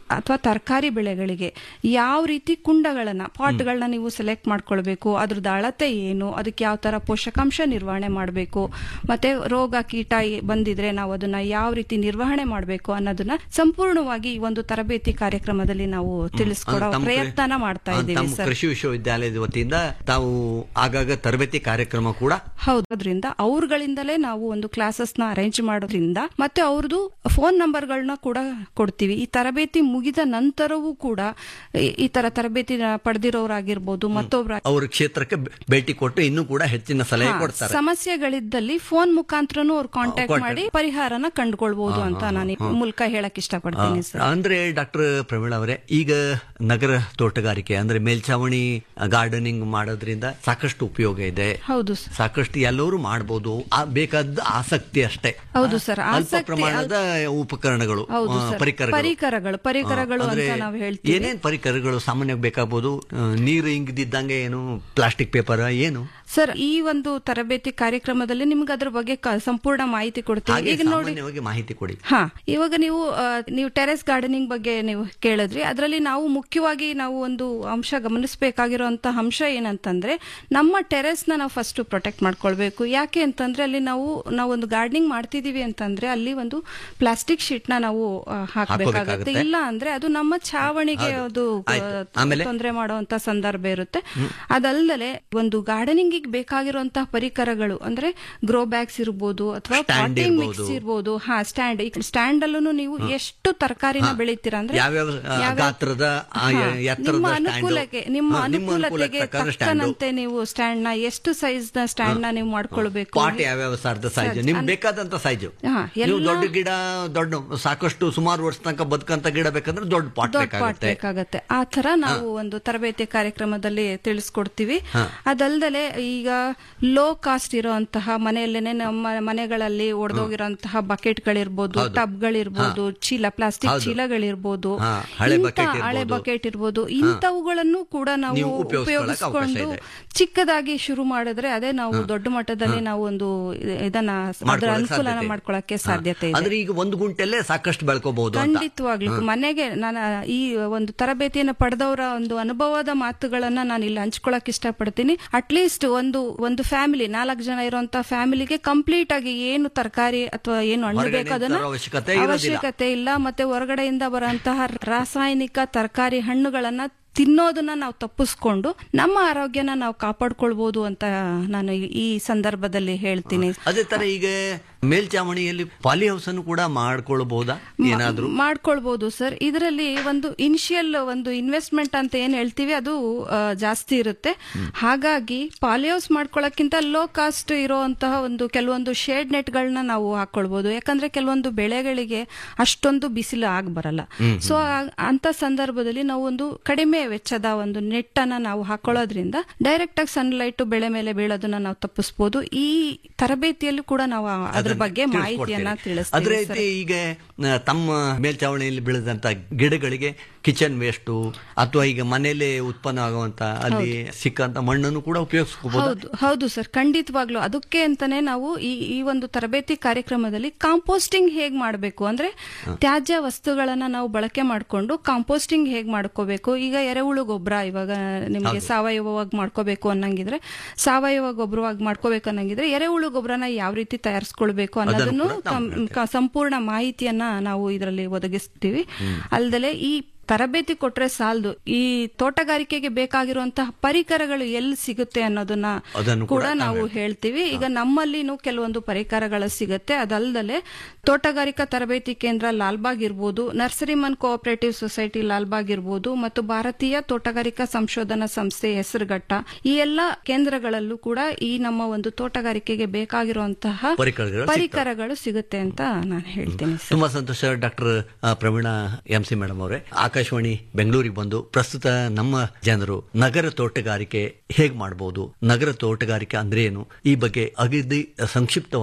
ಅಥವಾ ತರಕಾರಿ ಬೆಳೆಗಳಿಗೆ ಯಾವ ರೀತಿ ಕುಂಡಗಳನ್ನ ಪಾಟ್ಗಳನ್ನ ನೀವು ಸೆಲೆಕ್ಟ್ ಮಾಡ್ಕೊಳ್ಬೇಕು ಅದ್ರದ್ದು ಅಳತೆ ಏನು ಅದಕ್ಕೆ ಯಾವ ತರ ಪೋಷಕಾಂಶ ನಿರ್ವಹಣೆ ಮಾಡಬೇಕು ಮತ್ತೆ ರೋಗ ಕೀಟ ಏ- ಬಂದಿದ್ರೆ ನಾವು ಅದನ್ನ ಯಾವ ರೀತಿ ನಿರ್ವಹಣೆ ಮಾಡಬೇಕು ಅನ್ನೋದನ್ನ ಸಂಪೂರ್ಣವಾಗಿ ಈ ಒಂದು ತರಬೇತಿ ಕಾರ್ಯಕ್ರಮದಲ್ಲಿ ನಾವು ತಿಳಿಸ್ಕೊಡೋ ತಮ್ಮ ಕೃ- ಪ್ರಯತ್ನ ಮಾಡ್ತಾ ಆ, ಇದ್ದೀವಿ ತಮ್ಮ ಸರ್ ಕೃಷಿ ವಿಶ್ವವಿದ್ಯಾಲಯದ ವತಿಯಿಂದ ತಾವು ಆಗಾಗ ತರಬೇತಿ ಕಾರ್ಯಕ್ರಮ ಕೂಡ ಹೌದು ಅದರಿಂದ ಅವ್ರಗಳಿಂದಲೇ ನಾವು ಒಂದು ಕ್ಲಾಸಸ್ ನ ಅರೇಂಜ್ ಮಾಡೋದ್ರಿಂದ ಮತ್ತೆ ಅವ್ರದ್ದು ಫೋನ್ ನಂಬರ್ಗಳನ್ನ ಕೂಡ ಕೊಡ್ತೀವಿ ಈ ತರಬೇತಿ ಮುಗಿದ ನಂತರವೂ ಕೂಡ ಈ- ಈ ತರ ತರಬೇತಿ ಪಡೆದಿರೋರಾಗಿರ್ಬೋದು ಮತ್ತೊಬ್ರ ಅವ್ರ ಕ್ಷೇತ್ರಕ್ಕೆ ಬೆ- ಭೇಟಿ ಕೊಟ್ಟು ಇನ್ನೂ ಕೂಡ ಹೆಚ್ಚಿನ ಸಲಹೆ ಕೊಡ್ತಾರೆ ಸಮಸ್ಯೆಗಳಿದ್ದಲ್ಲಿ ಫೋನ್ ಮುಖಾಂತರನೂ ಅವ್ರು ಕಾಂಟ್ಯಾಕ್ಟ್ ಮಾಡಿ ಪರಿಹಾರನ ಕಂಡುಕೊಳ್ಬಹುದು ಅಂತ ನಾನು ಈ ಮೂಲಕ ಹೇಳಕ್ ಇಷ್ಟಪಡ್ತೀನಿ ಸರ್ ಅಂದ್ರೆ ಡಾಕ್ಟರ್ ಪ್ರವೀಣ್ ಅವರೇ ಈಗ ನಗರ ತೋಟಗಾರಿಕೆ ಅಂದ್ರೆ ಮೇಲ್ಛಾವಣಿ ಗಾರ್ಡನಿಂಗ್ ಮಾಡೋದ್ರಿಂದ ಸಾಕಷ್ಟು ಉಪಯೋಗ ಇದೆ ಹೌದು ಸರ್ ಸಾಕಷ್ಟು ಎಲ್ಲರೂ ಮಾಡಬಹುದು ಬೇಕಾದ ಆಸಕ್ತಿ ಅಷ್ಟೇ ಹೌದು ಸರ್, ಅಲ್ಪ ಆಸಕ್ತಿ, ಪ್ರಮಾಣದ ಉಪಕರಣಗಳು ಹೌದು ಆ, ಸರ್. ಪರಿಕರಗಳು ಪರಿಕರಗಳು ಪರಿಕರಗಳು ಅಂದ್ರೆ ಅಂತ ನಾವು ಹೇಳ್ತೀವಿ ಏನೇನ್ ಪರಿಕರಗಳು ಸಾಮಾನ್ಯವಾಗಿ ಬೇಕಾಗಬಹುದು ಆ, ನೀರು ಇಂಗದಿದ್ದಂಗೆ ಏನು ಪ್ಲಾಸ್ಟಿಕ್ ಪೇಪರ್ ಏನು ಸರ್ ಈ ಒಂದು ತರಬೇತಿ ಕಾರ್ಯಕ್ರಮದಲ್ಲಿ ನಿಮ್ಗೆ ಅದ್ರ ಬಗ್ಗೆ ಕ- ಸಂಪೂರ್ಣ ಮಾಹಿತಿ ಕೊಡ್ತೀವಿ ಹಾಗೆ ಈಗ ನೋಡಿ ಸಾಮಾನ್ಯವಾಗಿ ಮಾಹಿತಿ ಕೊಡಿ ಹಾ ಇವಾಗ ನೀವು ಆ, ನೀವು ಟೆರೆಸ್ ಗಾರ್ಡನಿಂಗ್ ಬಗ್ಗೆ ನೀವು ಕೇಳಿದ್ರಿ ಅದರಲ್ಲಿ ನಾವು ಮುಖ್ಯವಾಗಿ ನಾವು ಒಂದು ಅಂಶ ಗಮನಿಸಬೇಕಾಗಿರುವಂತ ಅಂಶ ಏನಂತಂದ್ರೆ ನಮ್ಮ ಟೆರೆಸ್ ನ ನಾವು ಫಸ್ಟ್ ಪ್ರೊಟೆಕ್ಟ್ ಮಾಡ್ಕೊಳ್ಬೇಕು ಯಾಕೆ ಅಂತಂದ್ರೆ ಅಲ್ಲಿ ನಾವು ನಾವು ಒಂದು ಗಾರ್ಡನಿಂಗ್ ಮಾಡ್ತಿದೀವಿ ಅಂತಂದ್ರೆ ಅಲ್ಲಿ ಒಂದು ಪ್ಲಾಸ್ಟಿಕ್ ಶೀಟ್ ನ ನಾವು ಆ, ಹಾಕ್ಬೇಕಾಗತ್ತೆ ಹಾಕ್ಬೇಕಾಗತ್ತೆ. ಇಲ್ಲ ಅಂದ್ರೆ ಅದು ನಮ್ಮ ಛಾವಣಿಗೆ ಅದು ಆಯ್ತು. ಆಮೇಲೆ? ತೊಂದರೆ ಮಾಡುವಂತ ಸಂದರ್ಭ ಇರುತ್ತೆ ಅದಲ್ಲದೆ ಒಂದು ಗಾರ್ಡನಿಂಗ್ ಬೇಕಾಗಿರುವಂತಹ ಪರಿಕರಗಳು ಅಂದ್ರೆ ಗ್ರೋ ಬ್ಯಾಗ್ಸ್ ಇರ್ಬೋದು ಅಥವಾ Stand ಪಾಟಿಂಗ್ ಇರ್ಬೋದು. ಮಿಕ್ಸ್ ಇರ್ಬೋದು ಹಾ ಸ್ಟ್ಯಾಂಡ್ ಈ ಸ್ಟ್ಯಾಂಡ್ ಅಲ್ಲೂ ನೀವು ಎಷ್ಟು ತರಕಾರಿನ ಬೆಳಿತೀರಾ ಅಂದ್ರೆ ಯಾವ್ಯಾವ ಆ, ಯಾವ್ಯಾವ- ಗಾತ್ರದ ಆ, ಹಾ, ಎತ್ತರದ ನಿಮ್ಮ stand. ಅನುಕೂಲಕ್ಕೆ ನಿಮ್ಮ ಹಾ, ನಿಮ್ಮ ಅನುಕೂಲತೆಗೆ ಅನುಕೂಲಕ್ಕೆ ತಕ್ಕಂತೆ ತಕ್ಕನಂತೆ ನೀವು ಸ್ಟ್ಯಾಂಡ್ ನ ಎಷ್ಟು ಸೈಜ್ ನ ಸ್ಟ್ಯಾಂಡ್ ನ ನೀವು ಮಾಡ್ಕೊಳ್ಬೇಕು ಪಾಟ್ ಯಾವ್ಯಾವ ಸಾರ್ದ ಸೈಜ್ ನಿಮ್ಗೆ ಬೇಕಾದಂತ ಸೈಜ್ ಹಾ, ನೀವು ಎಲ್ಲ- ದೊಡ್ಡ ಗಿಡ ದೊಡ್ಡ ಸಾಕಷ್ಟು ಸುಮಾರು ವರ್ಷ ತನಕ ಬದುಕಂತ ಗಿಡ ಬೇಕಂದ್ರೆ ದೊಡ್ಡ ಪಾಟ್ ದೊಡ್ಡ ಪಾಟ್ ಬೇಕಾಗುತ್ತೆ ಬೇಕಾಗತ್ತೆ ಆ ತರ ನಾವು ಒಂದು ತರಬೇತಿ ಕಾರ್ಯಕ್ರಮದಲ್ಲಿ ತಿಳಿಸ್ಕೊಡ್ತೀವಿ ಅದಲ್ದಲೆ ಈಗ ಲೋ ಕಾಸ್ಟ್ ಇರುವಂತಹ ಮನೆಯಲ್ಲೇನೆ ನಮ್ಮ ಮನೆಗಳಲ್ಲಿ ಒಡೆದೋಗಿರುವಂತಹ ಬಕೆಟ್ಗಳಿರ್ಬೋದು ಟಬ್ಗಳಿರ್ಬೋದು ಚೀಲ ಪ್ಲಾಸ್ಟಿಕ್ ಚೀಲಗಳಿರ್ಬೋದು ಹಾ, ಹಳೆ ಇಂಥ bucket ಹಳೆ ಇರ್ಬೋದು. ಬಕೆಟ್ ಇರ್ಬೋದು ಇಂಥವುಗಳನ್ನು ಕೂಡ ನಾವು ನೀವು ಉಪಯೋಗಿಸ್ಕೊಳ್ಳೋಕೆ ಅವಕಾಶ ಉಪಯೋಗಿಸ್ಕೊಂಡು ಇದೆ. ಚಿಕ್ಕದಾಗಿ ಶುರು ಮಾಡಿದ್ರೆ ಅದೇ ನಾವು ದೊಡ್ಡ ಮಟ್ಟದಲ್ಲಿ ನಾವು ಒಂದು ಇದನ್ನ ಅದರ ಮಾಡ್ಕೊಳ್ಳೋಕೆ ಅನುಕೂಲನ ಸಾಧ್ಯತೆ. ಮಾಡ್ಕೊಳ್ಳಕ್ಕೆ ಹಾ. ಸಾಧ್ಯತೆ ಇದೆ ಅಂದ್ರೆ ಈಗ ಒಂದು ಗುಂಟೆಲ್ಲೇ ಸಾಕಷ್ಟು ಬೆಳ್ಕೋಬಹುದು ಅಂತ ಖಂಡಿತವಾಗ್ಲೂ ಮನೆಗೆ ನಾನು ಈ ಒಂದು ತರಬೇತಿಯನ್ನು ಪಡೆದವರ ಒಂದು ಅನುಭವದ ಮಾತುಗಳನ್ನ ನಾನು ಇಲ್ಲಿ ಹಂಚ್ಕೊಳಕ್ ಇಷ್ಟಪಡ್ತೀನಿ ಅಟ್ಲೀಸ್ಟ್ ಒಂದು ಒಂದು ಫ್ಯಾಮಿಲಿ ನಾಲ್ಕು ಜನ ಇರುವಂತ ಫ್ಯಾಮಿಲಿಗೆ ಕಂಪ್ಲೀಟ್ ಆಗಿ ಏನು ತರಕಾರಿ ಅಥವಾ ಏನು ಹಣ್ಣು ಹೊರಗಡೆಯಿಂದ ಬೇಕು ಅದನ್ನ ತರೋ ಅವಶ್ಯಕತೆ ಇರೋದಿಲ್ಲ. ಅವಶ್ಯಕತೆ ಇಲ್ಲ ಮತ್ತೆ ಹೊರಗಡೆಯಿಂದ ಬರುವಂತಹ ರಾಸಾಯನಿಕ ತರಕಾರಿ ಹಣ್ಣುಗಳನ್ನ ತಿನ್ನೋದನ್ನ ನಾವು ತಪ್ಪಿಸ್ಕೊಂಡು ನಮ್ಮ ಆರೋಗ್ಯನ ನಾವು ಕಾಪಾಡ್ಕೊಳ್ಬಹುದು ಅಂತ ನಾನು ಈ- ಈ ಸಂದರ್ಭದಲ್ಲಿ ಹೇಳ್ತೀನಿ ಅದೇ ತರ ಈಗ ಮೇಲ್ಚಾವಣಿಯಲ್ಲಿ ಪಾಲಿ ಹೌಸ್ ಅನ್ನು ಕೂಡ ಮಾಡ್ಕೊಳ್ಬಹುದಾ ಏನಾದ್ರೂ ಮಾಡ್ಕೊಳ್ಬಹುದು ಸರ್ ಇದರಲ್ಲಿ ಒಂದು ಇನಿಷಿಯಲ್ ಒಂದು ಇನ್ವೆಸ್ಟ್ಮೆಂಟ್ ಅಂತ ಏನ್ ಹೇಳ್ತೀವಿ ಅದು ಆ, ಜಾಸ್ತಿ ಇರುತ್ತೆ ಹಾಗಾಗಿ ಪಾಲಿಹೌಸ್ ಮಾಡ್ಕೊಳ್ಳೋಕ್ಕಿಂತ ಲೋ ಕಾಸ್ಟ್ ಇರುವಂತಹ ಒಂದು ಕೆಲವೊಂದು ಶೇಡ್ ನೆಟ್ಗಳನ್ನ ನಾವು ಹಾಕೊಳ್ಬಹುದು ಯಾಕಂದ್ರೆ ಕೆಲವೊಂದು ಬೆಳೆಗಳಿಗೆ ಅಷ್ಟೊಂದು ಬಿಸಿಲು ಆಗ್ ಬರಲ್ಲ ಸೊ ಅಂತ ಸಂದರ್ಭದಲ್ಲಿ ನಾವು ಒಂದು ಕಡಿಮೆ ವೆಚ್ಚದ ಒಂದು ನೆಟ್ ಅನ್ನ ನಾವು ಹಾಕೊಳ್ಳೋದ್ರಿಂದ ಡೈರೆಕ್ಟ್ ಆಗಿ ಸನ್ಲೈಟ್ ಬೆಳೆ ಮೇಲೆ ಬೀಳೋದನ್ನ ನಾವು ತಪ್ಪಿಸಬಹುದು ಈ ತರಬೇತಿಯಲ್ಲಿ ಕೂಡ ನಾವು ಅದ್ರ ಬಗ್ಗೆ ಮಾಹಿತಿಯನ್ನ ಅದೇ ತಿಳಿಸ್ತೀವಿ ಸರ್. ರೀತಿ ಈಗ ಆ, ತಮ್ಮ ಮೇಲ್ಚಾವಣಿಯಲ್ಲಿ ಬೆಳೆದಂತ ಗಿಡಗಳಿಗೆ ಕಿಚನ್ ವೇಸ್ಟ್ ಅಥವಾ ಈಗ ಮನೆಯಲ್ಲೇ ಉತ್ಪನ್ನ ಆಗುವಂತ ಅಲ್ಲಿ ಸಿಕ್ಕಂತ ಮಣ್ಣನ್ನು ಕೂಡ ಉಪಯೋಗಿಸ್ಕೋಬಹುದು ಹೌದು ಹೌದು ಸರ್ ಖಂಡಿತವಾಗ್ಲು ಅದಕ್ಕೆ ಅಂತಾನೆ ನಾವು ಈ ಈ ಒಂದು ತರಬೇತಿ ಕಾರ್ಯಕ್ರಮದಲ್ಲಿ ಕಾಂಪೋಸ್ಟಿಂಗ್ ಹೇಗ್ ಮಾಡಬೇಕು ಅಂದ್ರೆ ತ್ಯಾಜ್ಯ ವಸ್ತುಗಳನ್ನ ನಾವು ಬಳಕೆ ಮಾಡಿಕೊಂಡು ಕಾಂಪೋಸ್ಟಿಂಗ್ ಹೇಗ್ ಮಾಡ್ಕೋಬೇಕು ಈಗ ಎರೆಹುಳು ಗೊಬ್ಬರ ಇವಾಗ ನಿಮಗೆ ಸಾವಯವವಾಗಿ ಮಾಡ್ಕೋಬೇಕು ಅನ್ನಂಗಿದ್ರೆ ಸಾವಯವ ಗೊಬ್ಬರವಾಗಿ ಮಾಡ್ಕೋಬೇಕು ಅನ್ನಂಗಿದ್ರೆ ಎರೆಹುಳು ಗೊಬ್ಬರನ ಯಾವ ರೀತಿ ತಯಾರಿಸ್ಕೊಳ್ಬೇಕು ಅನ್ನೋದನ್ನು ಕೂಡ ತಾವು ಕಂ- ಕ- ಸಂಪೂರ್ಣ ಮಾಹಿತಿಯನ್ನ ನಾವು ಇದರಲ್ಲಿ ಒದಗಿಸ್ತೀವಿ ಅಲ್ದಲೆ ಈ ತರಬೇತಿ ಕೊಟ್ರೆ ಸಾಲದು ಈ ತೋಟಗಾರಿಕೆಗೆ ಬೇಕಾಗಿರುವಂತಹ ಪರಿಕರಗಳು ಎಲ್ಲಿ ಸಿಗುತ್ತೆ ಅನ್ನೋದನ್ನ ಅದನ್ನು ಕೂಡ ಕೂಡ ನಾವು ಹೇಳ್ತೀವಿ ಈಗ ನಮ್ಮಲ್ಲಿನೂ ಕೆಲವೊಂದು ಪರಿಕರಗಳು ಸಿಗುತ್ತೆ ಅದಲ್ದಲೆ ತೋಟಗಾರಿಕಾ ತರಬೇತಿ ಕೇಂದ್ರ ಲಾಲ್ಬಾಗ್ ಇರ್ಬೋದು ನರ್ಸರಿಮನ್ ಕೋಆಪರೇಟಿವ್ ಸೊಸೈಟಿ ಲಾಲ್ಬಾಗ್ ಇರ್ಬೋದು ಮತ್ತು ಭಾರತೀಯ ತೋಟಗಾರಿಕಾ ಸಂಶೋಧನಾ ಸಂಸ್ಥೆ ಹೆಸರುಘಟ್ಟ ಈ ಎಲ್ಲ ಕೇಂದ್ರಗಳಲ್ಲೂ ಕೂಡ ಈ ನಮ್ಮ ಒಂದು ತೋಟಗಾರಿಕೆಗೆ ಬೇಕಾಗಿರುವಂತಹ ಪರಿಕರಗಳು ಪರಿಕರಗಳು ಸಿಗುತ್ತೆ ಅಂತ ನಾನು ಹೇಳ್ತೀನಿ ಸರ್ ತುಂಬಾ ಸಂತೋಷ doctor Praveena M C madam ಅವರೇ ಆಕಾಶವಾಣಿ ಬೆಂಗಳೂರಿಗೆ ಬಂದು ಪ್ರಸ್ತುತ ನಮ್ಮ ಜನರು ನಗರ ತೋಟಗಾರಿಕೆ ಹೇಗ್ ಮಾಡಬಹುದು ನಗರ ತೋಟಗಾರಿಕೆ ಅಂದ್ರೆ ಏನು ಈ ಬಗ್ಗೆ ಅಗದಿ ಸಂಕ್ಷಿಪ್ತವಾಗಿ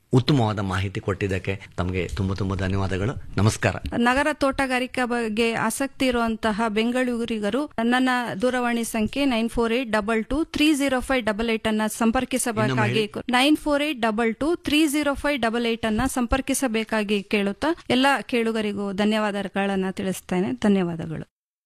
ಉತ್ತಮವಾದ ಮಾಹಿತಿ ಕೊಟ್ಟಿದ್ದಕ್ಕೆ ತಮಗೆ ತುಂಬ ತುಂಬ ಧನ್ಯವಾದಗಳು ನಮಸ್ಕಾರ ನಗರ ತೋಟಗಾರಿಕಾ ಬಗ್ಗೆ ಆಸಕ್ತಿ ಇರುವಂತಹ ಬೆಂಗಳೂರಿಗರು ನನ್ನ ದೂರವಾಣಿ ಸಂಖ್ಯೆ nine four eight double two three zero five double eight ಅನ್ನ ಸಂಪರ್ಕಿಸಬೇಕಾಗಿ nine four eight double two three zero five double eight ಅನ್ನ ಸಂಪರ್ಕಿಸಬೇಕಾಗಿ ಕೇಳುತ್ತಾ ಎಲ್ಲ ಕೇಳುಗರಿಗೂ ಧನ್ಯವಾದಗಳನ್ನ ತಿಳಿಸ್ತೇನೆ ಧನ್ಯವಾದಗಳು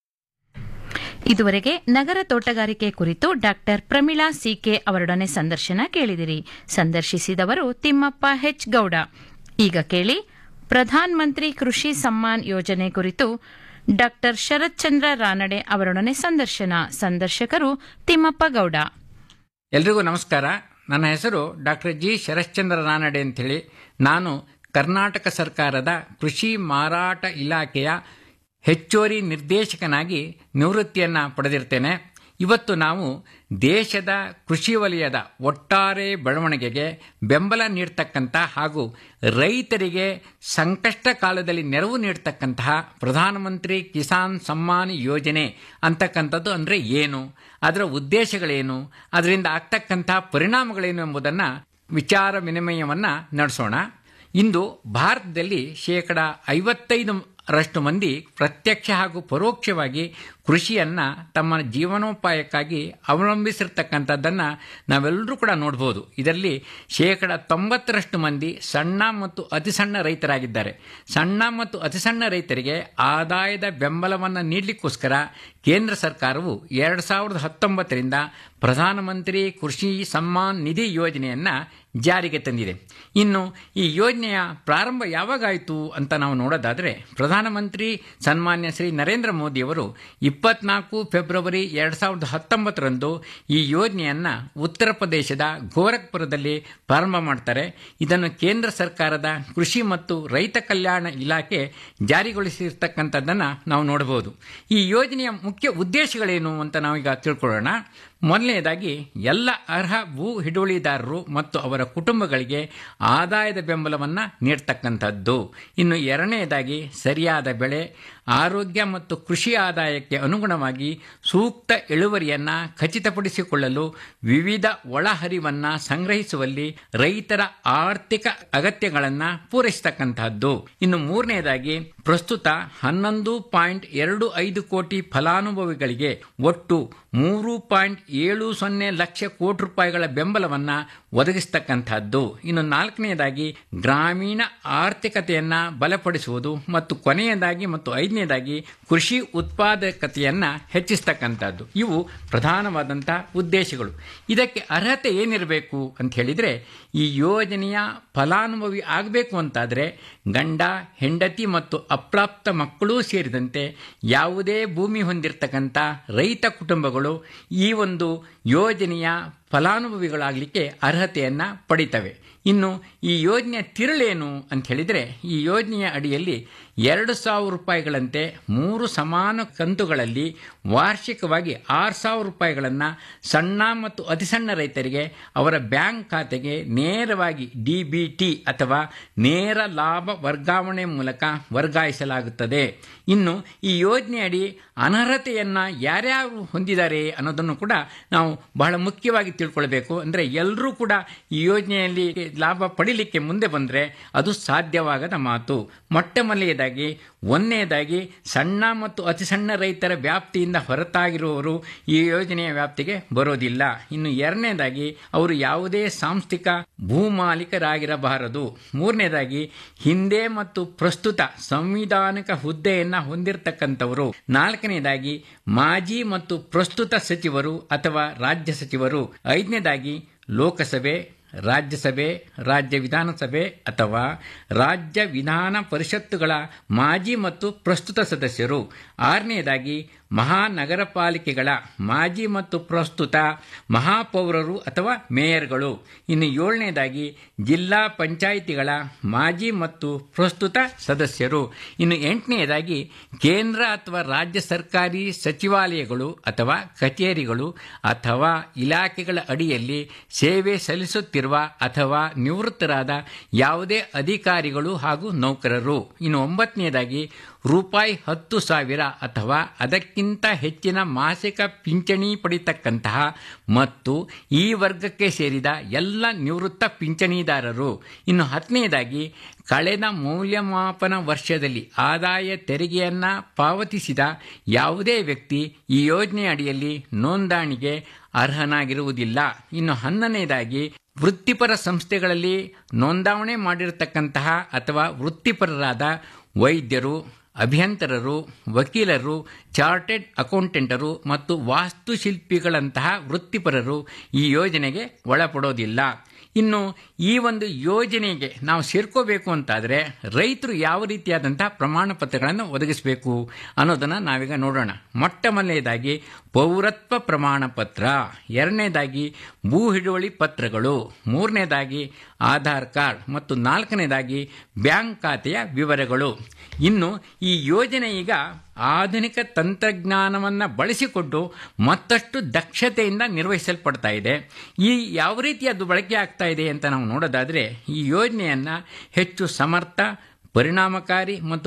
ಇದುವರೆಗೆ ನಗರ ತೋಟಗಾರಿಕೆ ಕುರಿತು ಡಾಕ್ಟರ್ ಪ್ರಮೀಳಾ ಸಿಕೆ ಅವರೊಡನೆ ಸಂದರ್ಶನ ಕೇಳಿದಿರಿ ಸಂದರ್ಶಿಸಿದವರು ತಿಮ್ಮಪ್ಪ ಹೆಚ್ ಗೌಡ ಈಗ ಕೇಳಿ ಪ್ರಧಾನ್ ಮಂತ್ರಿ ಕೃಷಿ ಸಮ್ಮಾನ್ ಯೋಜನೆ ಕುರಿತು ಡಾಕ್ಟರ್ ಶರತ್ ಚಂದ್ರ ರಾನಡೆ ಅವರೊಡನೆ ಸಂದರ್ಶನ ಸಂದರ್ಶಕರು ತಿಮ್ಮಪ್ಪ ಗೌಡ ಎಲ್ರಿಗೂ ನಮಸ್ಕಾರ ನನ್ನ ಹೆಸರು ಡಾಕ್ಟರ್ ಜಿ ಶರಶ್ಚಂದ್ರ ರಾನಡೆ ಅಂತೇಳಿ ನಾನು ಕರ್ನಾಟಕ ಸರ್ಕಾರದ ಕೃಷಿ ಮಾರಾಟ ಇಲಾಖೆಯ ಹೆಚ್ಚುವರಿ ನಿರ್ದೇಶಕನಾಗಿ ನಿವೃತ್ತಿಯನ್ನು ಪಡೆದಿರ್ತೇನೆ ಇವತ್ತು ನಾವು ದೇಶದ ಕೃಷಿ ವಲಯದ ಒಟ್ಟಾರೆ ಬೆಳವಣಿಗೆಗೆ ಬೆಂಬಲ ನೀಡ್ತಕ್ಕಂಥ ಹಾಗೂ ರೈತರಿಗೆ ಸಂಕಷ್ಟ ಕಾಲದಲ್ಲಿ ನೆರವು ನೀಡ್ತಕ್ಕಂತಹ ಪ್ರಧಾನಮಂತ್ರಿ ಕಿಸಾನ್ ಸಮ್ಮಾನ್ ಯೋಜನೆ ಅಂತಕ್ಕಂಥದ್ದು ಅಂದರೆ ಏನು ಅದರ ಉದ್ದೇಶಗಳೇನು ಅದರಿಂದ ಆಗ್ತಕ್ಕಂತಹ ಪರಿಣಾಮಗಳೇನು ಎಂಬುದನ್ನು ವಿಚಾರ ವಿನಿಮಯವನ್ನು ನಡೆಸೋಣ ಇಂದು ಭಾರತದಲ್ಲಿ ಶೇಕಡ ಐವತ್ತೈದು ರಷ್ಟು ಮಂದಿ ಪ್ರತ್ಯಕ್ಷ ಹಾಗೂ ಪರೋಕ್ಷವಾಗಿ ಕೃಷಿಯನ್ನು ತಮ್ಮ ಜೀವನೋಪಾಯಕ್ಕಾಗಿ ಅವಲಂಬಿಸಿರ್ತಕ್ಕಂಥದ್ದನ್ನು ನಾವೆಲ್ಲರೂ ಕೂಡ ನೋಡ್ಬೋದು ಇದರಲ್ಲಿ ಶೇಕಡ ತೊಂಬತ್ತರಷ್ಟು ಮಂದಿ ಸಣ್ಣ ಮತ್ತು ಅತಿ ಸಣ್ಣ ರೈತರಾಗಿದ್ದಾರೆ ಸಣ್ಣ ಮತ್ತು ಅತಿ ಸಣ್ಣ ರೈತರಿಗೆ ಆದಾಯದ ಬೆಂಬಲವನ್ನು ನೀಡಲಿಕ್ಕೋಸ್ಕರ ಕೇಂದ್ರ ಸರ್ಕಾರವು ಎರಡು ಸಾವಿರದ ಹತ್ತೊಂಬತ್ತರಿಂದ ಪ್ರಧಾನಮಂತ್ರಿ ಕೃಷಿ ಸಮ್ಮಾನ್ ನಿಧಿ ಯೋಜನೆಯನ್ನು ಜಾರಿಗೆ ತಂದಿದೆ ಇನ್ನು ಈ ಯೋಜನೆಯ ಪ್ರಾರಂಭ ಯಾವಾಗಾಯಿತು ಅಂತ ನಾವು ನೋಡೋದಾದರೆ ಪ್ರಧಾನಮಂತ್ರಿ ಸನ್ಮಾನ್ಯ ಶ್ರೀ ನರೇಂದ್ರ ಮೋದಿಯವರು ಇಪ್ಪತ್ನಾಲ್ಕು ಫೆಬ್ರವರಿ ಎರಡು ಸಾವಿರದ ಹತ್ತೊಂಬತ್ತರಂದು ಈ ಯೋಜನೆಯನ್ನು ಉತ್ತರ ಪ್ರದೇಶದ ಗೋರಖ್ಪುರದಲ್ಲಿ ಪ್ರಾರಂಭ ಮಾಡ್ತಾರೆ ಇದನ್ನು ಕೇಂದ್ರ ಸರ್ಕಾರದ ಕೃಷಿ ಮತ್ತು ರೈತ ಕಲ್ಯಾಣ ಇಲಾಖೆ ಜಾರಿಗೊಳಿಸಿರ್ತಕ್ಕಂಥದ್ದನ್ನು ನಾವು ನೋಡಬಹುದು ಈ ಯೋಜನೆಯ ಮುಖ್ಯ ಉದ್ದೇಶಗಳೇನು ಅಂತ ನಾವೀಗ ತಿಳ್ಕೊಳ್ಳೋಣ ಮೊದಲನೇದಾಗಿ ಎಲ್ಲ ಅರ್ಹ ಭೂ ಹಿಡುವಳಿದಾರರು ಮತ್ತು ಅವರ ಕುಟುಂಬಗಳಿಗೆ ಆದಾಯದ ಬೆಂಬಲವನ್ನು ನೀಡ್ತಕ್ಕಂಥದ್ದು ಇನ್ನು ಎರಡನೇದಾಗಿ ಸರಿಯಾದ ಬೆಳೆ ಆರೋಗ್ಯ ಮತ್ತು ಕೃಷಿ ಆದಾಯಕ್ಕೆ ಅನುಗುಣವಾಗಿ ಸೂಕ್ತ ಇಳುವರಿಯನ್ನು ಖಚಿತಪಡಿಸಿಕೊಳ್ಳಲು ವಿವಿಧ ಒಳಹರಿವನ್ನು ಸಂಗ್ರಹಿಸುವಲ್ಲಿ ರೈತರ ಆರ್ಥಿಕ ಅಗತ್ಯಗಳನ್ನು ಪೂರೈಸತಕ್ಕಂತಹದ್ದು ಇನ್ನು ಮೂರನೇದಾಗಿ ಪ್ರಸ್ತುತ ಹನ್ನೊಂದು ಪಾಯಿಂಟ್ ಎರಡು ಐದು ಕೋಟಿ ಫಲಾನುಭವಿಗಳಿಗೆ ಒಟ್ಟು ಮೂರು ಪಾಯಿಂಟ್ ಏಳು ಸೊನ್ನೆ ಲಕ್ಷ ಕೋಟಿ ರೂಪಾಯಿಗಳ ಬೆಂಬಲವನ್ನು ಒದಗಿಸ್ತಕ್ಕಂಥದ್ದು ಇನ್ನು ನಾಲ್ಕನೆಯದಾಗಿ ಗ್ರಾಮೀಣ ಆರ್ಥಿಕತೆಯನ್ನು ಬಲಪಡಿಸುವುದು ಮತ್ತು ಕೊನೆಯದಾಗಿ ಮತ್ತು ಐದನೇದಾಗಿ ಕೃಷಿ ಉತ್ಪಾದಕತೆಯನ್ನು ಹೆಚ್ಚಿಸ್ತಕ್ಕಂಥದ್ದು ಇವು ಪ್ರಧಾನವಾದಂಥ ಉದ್ದೇಶಗಳು ಇದಕ್ಕೆ ಅರ್ಹತೆ ಏನಿರಬೇಕು ಅಂತ ಹೇಳಿದರೆ ಈ ಯೋಜನೆಯ ಫಲಾನುಭವಿ ಆಗಬೇಕು ಅಂತಾದರೆ ಗಂಡ ಹೆಂಡತಿ ಮತ್ತು ಅಪ್ರಾಪ್ತ ಮಕ್ಕಳೂ ಸೇರಿದಂತೆ ಯಾವುದೇ ಭೂಮಿ ಹೊಂದಿರತಕ್ಕಂಥ ರೈತ ಕುಟುಂಬಗಳು ಈ ಒಂದು ಯೋಜನೆಯ ಫಲಾನುಭವಿಗಳಾಗಲಿಕ್ಕೆ ಅರ್ಹತೆಯನ್ನು ಪಡಿತವೆ ಇನ್ನು ಈ ಯೋಜನೆಯ ತಿರುಳೇನು ಅಂತ ಹೇಳಿದರೆ ಈ ಯೋಜನೆಯ ಅಡಿಯಲ್ಲಿ ಎರಡು ಸಾವಿರ ರೂಪಾಯಿಗಳಂತೆ ಮೂರು ಸಮಾನ ಕಂತುಗಳಲ್ಲಿ ವಾರ್ಷಿಕವಾಗಿ ಆರು ಸಾವಿರ ರೂಪಾಯಿಗಳನ್ನು ಸಣ್ಣ ಮತ್ತು ಅತಿಸಣ್ಣ ರೈತರಿಗೆ ಅವರ ಬ್ಯಾಂಕ್ ಖಾತೆಗೆ ನೇರವಾಗಿ ಡಿ ಬಿ ಟಿ ಅಥವಾ ನೇರ ಲಾಭ ವರ್ಗಾವಣೆ ಮೂಲಕ ವರ್ಗಾಯಿಸಲಾಗುತ್ತದೆ ಇನ್ನು ಈ ಯೋಜನೆಯಡಿ ಅನರ್ಹತೆಯನ್ನು ಯಾರ್ಯಾರು ಹೊಂದಿದ್ದಾರೆ ಅನ್ನೋದನ್ನು ಕೂಡ ನಾವು ಬಹಳ ಮುಖ್ಯವಾಗಿ ತಿಳ್ಕೊಳ್ಬೇಕು ಅಂದರೆ ಎಲ್ಲರೂ ಕೂಡ ಈ ಯೋಜನೆಯಲ್ಲಿ ಲಾಭ ಪಡಿಲಿಕ್ಕೆ ಮುಂದೆ ಬಂದರೆ ಅದು ಸಾಧ್ಯವಾಗದ ಮಾತು ಮೊಟ್ಟ ಮೊದಲನೇದಾಗಿ ಒಂದನೇದಾಗಿ ಸಣ್ಣ ಮತ್ತು ಅತಿ ಸಣ್ಣ ರೈತರ ವ್ಯಾಪ್ತಿಯಿಂದ ಹೊರತಾಗಿರುವವರು ಈ ಯೋಜನೆಯ ವ್ಯಾಪ್ತಿಗೆ ಬರೋದಿಲ್ಲ ಇನ್ನು ಎರಡನೇದಾಗಿ ಅವರು ಯಾವುದೇ ಸಾಂಸ್ಥಿಕ ಭೂಮಾಲೀಕರಾಗಿರಬಾರದು ಮೂರನೇದಾಗಿ ಹಿಂದೆ ಮತ್ತು ಪ್ರಸ್ತುತ ಸಂವಿಧಾನಿಕ ಹುದ್ದೆಯನ್ನು ಹೊಂದಿರತಕ್ಕಂಥವರು ನಾಲ್ಕನೇದಾಗಿ ಮಾಜಿ ಮತ್ತು ಪ್ರಸ್ತುತ ಸಚಿವರು ಅಥವಾ ರಾಜ್ಯ ಸಚಿವರು ಐದನೇದಾಗಿ ಲೋಕಸಭೆ ರಾಜ್ಯಸಭೆ ರಾಜ್ಯ ವಿಧಾನಸಭೆ ಅಥವಾ ರಾಜ್ಯ ವಿಧಾನ ಪರಿಷತ್ತುಗಳ ಮಾಜಿ ಮತ್ತು ಪ್ರಸ್ತುತ ಸದಸ್ಯರು ಆರನೆಯದಾಗಿ ಮಹಾನಗರ ಪಾಲಿಕೆಗಳ ಮಾಜಿ ಮತ್ತು ಪ್ರಸ್ತುತ ಮಹಾಪೌರರು ಅಥವಾ ಮೇಯರ್ಗಳು ಇನ್ನು ಏಳನೇದಾಗಿ ಜಿಲ್ಲಾ ಪಂಚಾಯಿತಿಗಳ ಮಾಜಿ ಮತ್ತು ಪ್ರಸ್ತುತ ಸದಸ್ಯರು ಇನ್ನು ಎಂಟನೆಯದಾಗಿ ಕೇಂದ್ರ ಅಥವಾ ರಾಜ್ಯ ಸರ್ಕಾರಿ ಸಚಿವಾಲಯಗಳು ಅಥವಾ ಕಚೇರಿಗಳು ಅಥವಾ ಇಲಾಖೆಗಳ ಅಡಿಯಲ್ಲಿ ಸೇವೆ ಸಲ್ಲಿಸುತ್ತಿರುವ ಅಥವಾ ನಿವೃತ್ತರಾದ ಯಾವುದೇ ಅಧಿಕಾರಿಗಳು ಹಾಗೂ ನೌಕರರು ಇನ್ನು ಒಂಬತ್ತನೆಯದಾಗಿ ರೂಪಾಯಿ ಹತ್ತು ಸಾವಿರ ಅಥವಾ ಅದಕ್ಕಿಂತ ಹೆಚ್ಚಿನ ಮಾಸಿಕ ಪಿಂಚಣಿ ಪಡಿತಕ್ಕಂತಹ ಮತ್ತು ಈ ವರ್ಗಕ್ಕೆ ಸೇರಿದ ಎಲ್ಲ ನಿವೃತ್ತ ಪಿಂಚಣಿದಾರರು ಇನ್ನು ಹತ್ತನೆಯದಾಗಿ ಕಳೆದ ಮೌಲ್ಯಮಾಪನ ವರ್ಷದಲ್ಲಿ ಆದಾಯ ತೆರಿಗೆಯನ್ನು ಪಾವತಿಸಿದ ಯಾವುದೇ ವ್ಯಕ್ತಿ ಈ ಯೋಜನೆ ಅಡಿಯಲ್ಲಿ ನೋಂದಣಿಗೆ ಅರ್ಹನಾಗಿರುವುದಿಲ್ಲ ಇನ್ನು ಹನ್ನನೆಯದಾಗಿ ವೃತ್ತಿಪರ ಸಂಸ್ಥೆಗಳಲ್ಲಿ ನೋಂದಾವಣೆ ಮಾಡಿರತಕ್ಕಂತಹ ಅಥವಾ ವೃತ್ತಿಪರರಾದ ವೈದ್ಯರು ಅಭಿಯಂತರರು ವಕೀಲರು ಚಾರ್ಟೆಡ್ ಅಕೌಂಟೆಂಟರು ಮತ್ತು ವಾಸ್ತುಶಿಲ್ಪಿಗಳಂತಹ ವೃತ್ತಿಪರರು ಈ ಯೋಜನೆಗೆ ಒಳಪಡೋದಿಲ್ಲ ಇನ್ನು ಈ ಒಂದು ಯೋಜನೆಗೆ ನಾವು ಸೇರ್ಕೋಬೇಕು ಅಂತಾದರೆ ರೈತರು ಯಾವ ರೀತಿಯಾದಂತಹ ಪ್ರಮಾಣ ಪತ್ರಗಳನ್ನು ಒದಗಿಸಬೇಕು ಅನ್ನೋದನ್ನು ನಾವೀಗ ನೋಡೋಣ ಮೊಟ್ಟ ಮೊದಲನೇದಾಗಿ ಪೌರತ್ವ ಪ್ರಮಾಣ ಪತ್ರ ಎರಡನೇದಾಗಿ ಭೂ ಹಿಡುವಳಿ ಪತ್ರಗಳು ಮೂರನೇದಾಗಿ ಆಧಾರ್ ಕಾರ್ಡ್ ಮತ್ತು ನಾಲ್ಕನೇದಾಗಿ ಬ್ಯಾಂಕ್ ಖಾತೆಯ ವಿವರಗಳು ಇನ್ನು ಈ ಯೋಜನೆ ಈಗ ಆಧುನಿಕ ತಂತ್ರಜ್ಞಾನವನ್ನು ಬಳಸಿಕೊಂಡು ಮತ್ತಷ್ಟು ದಕ್ಷತೆಯಿಂದ ನಿರ್ವಹಿಸಲ್ಪಡ್ತಾ ಇದೆ ಈ ಯಾವ ರೀತಿ ಅದು ಬಳಕೆ ಆಗ್ತಾ ಇದೆ ಅಂತ ನಾವು ನೋಡೋದಾದರೆ ಈ ಯೋಜನೆಯನ್ನು ಹೆಚ್ಚು ಸಮರ್ಥ ಪರಿಣಾಮಕಾರಿ ಮತ್ತು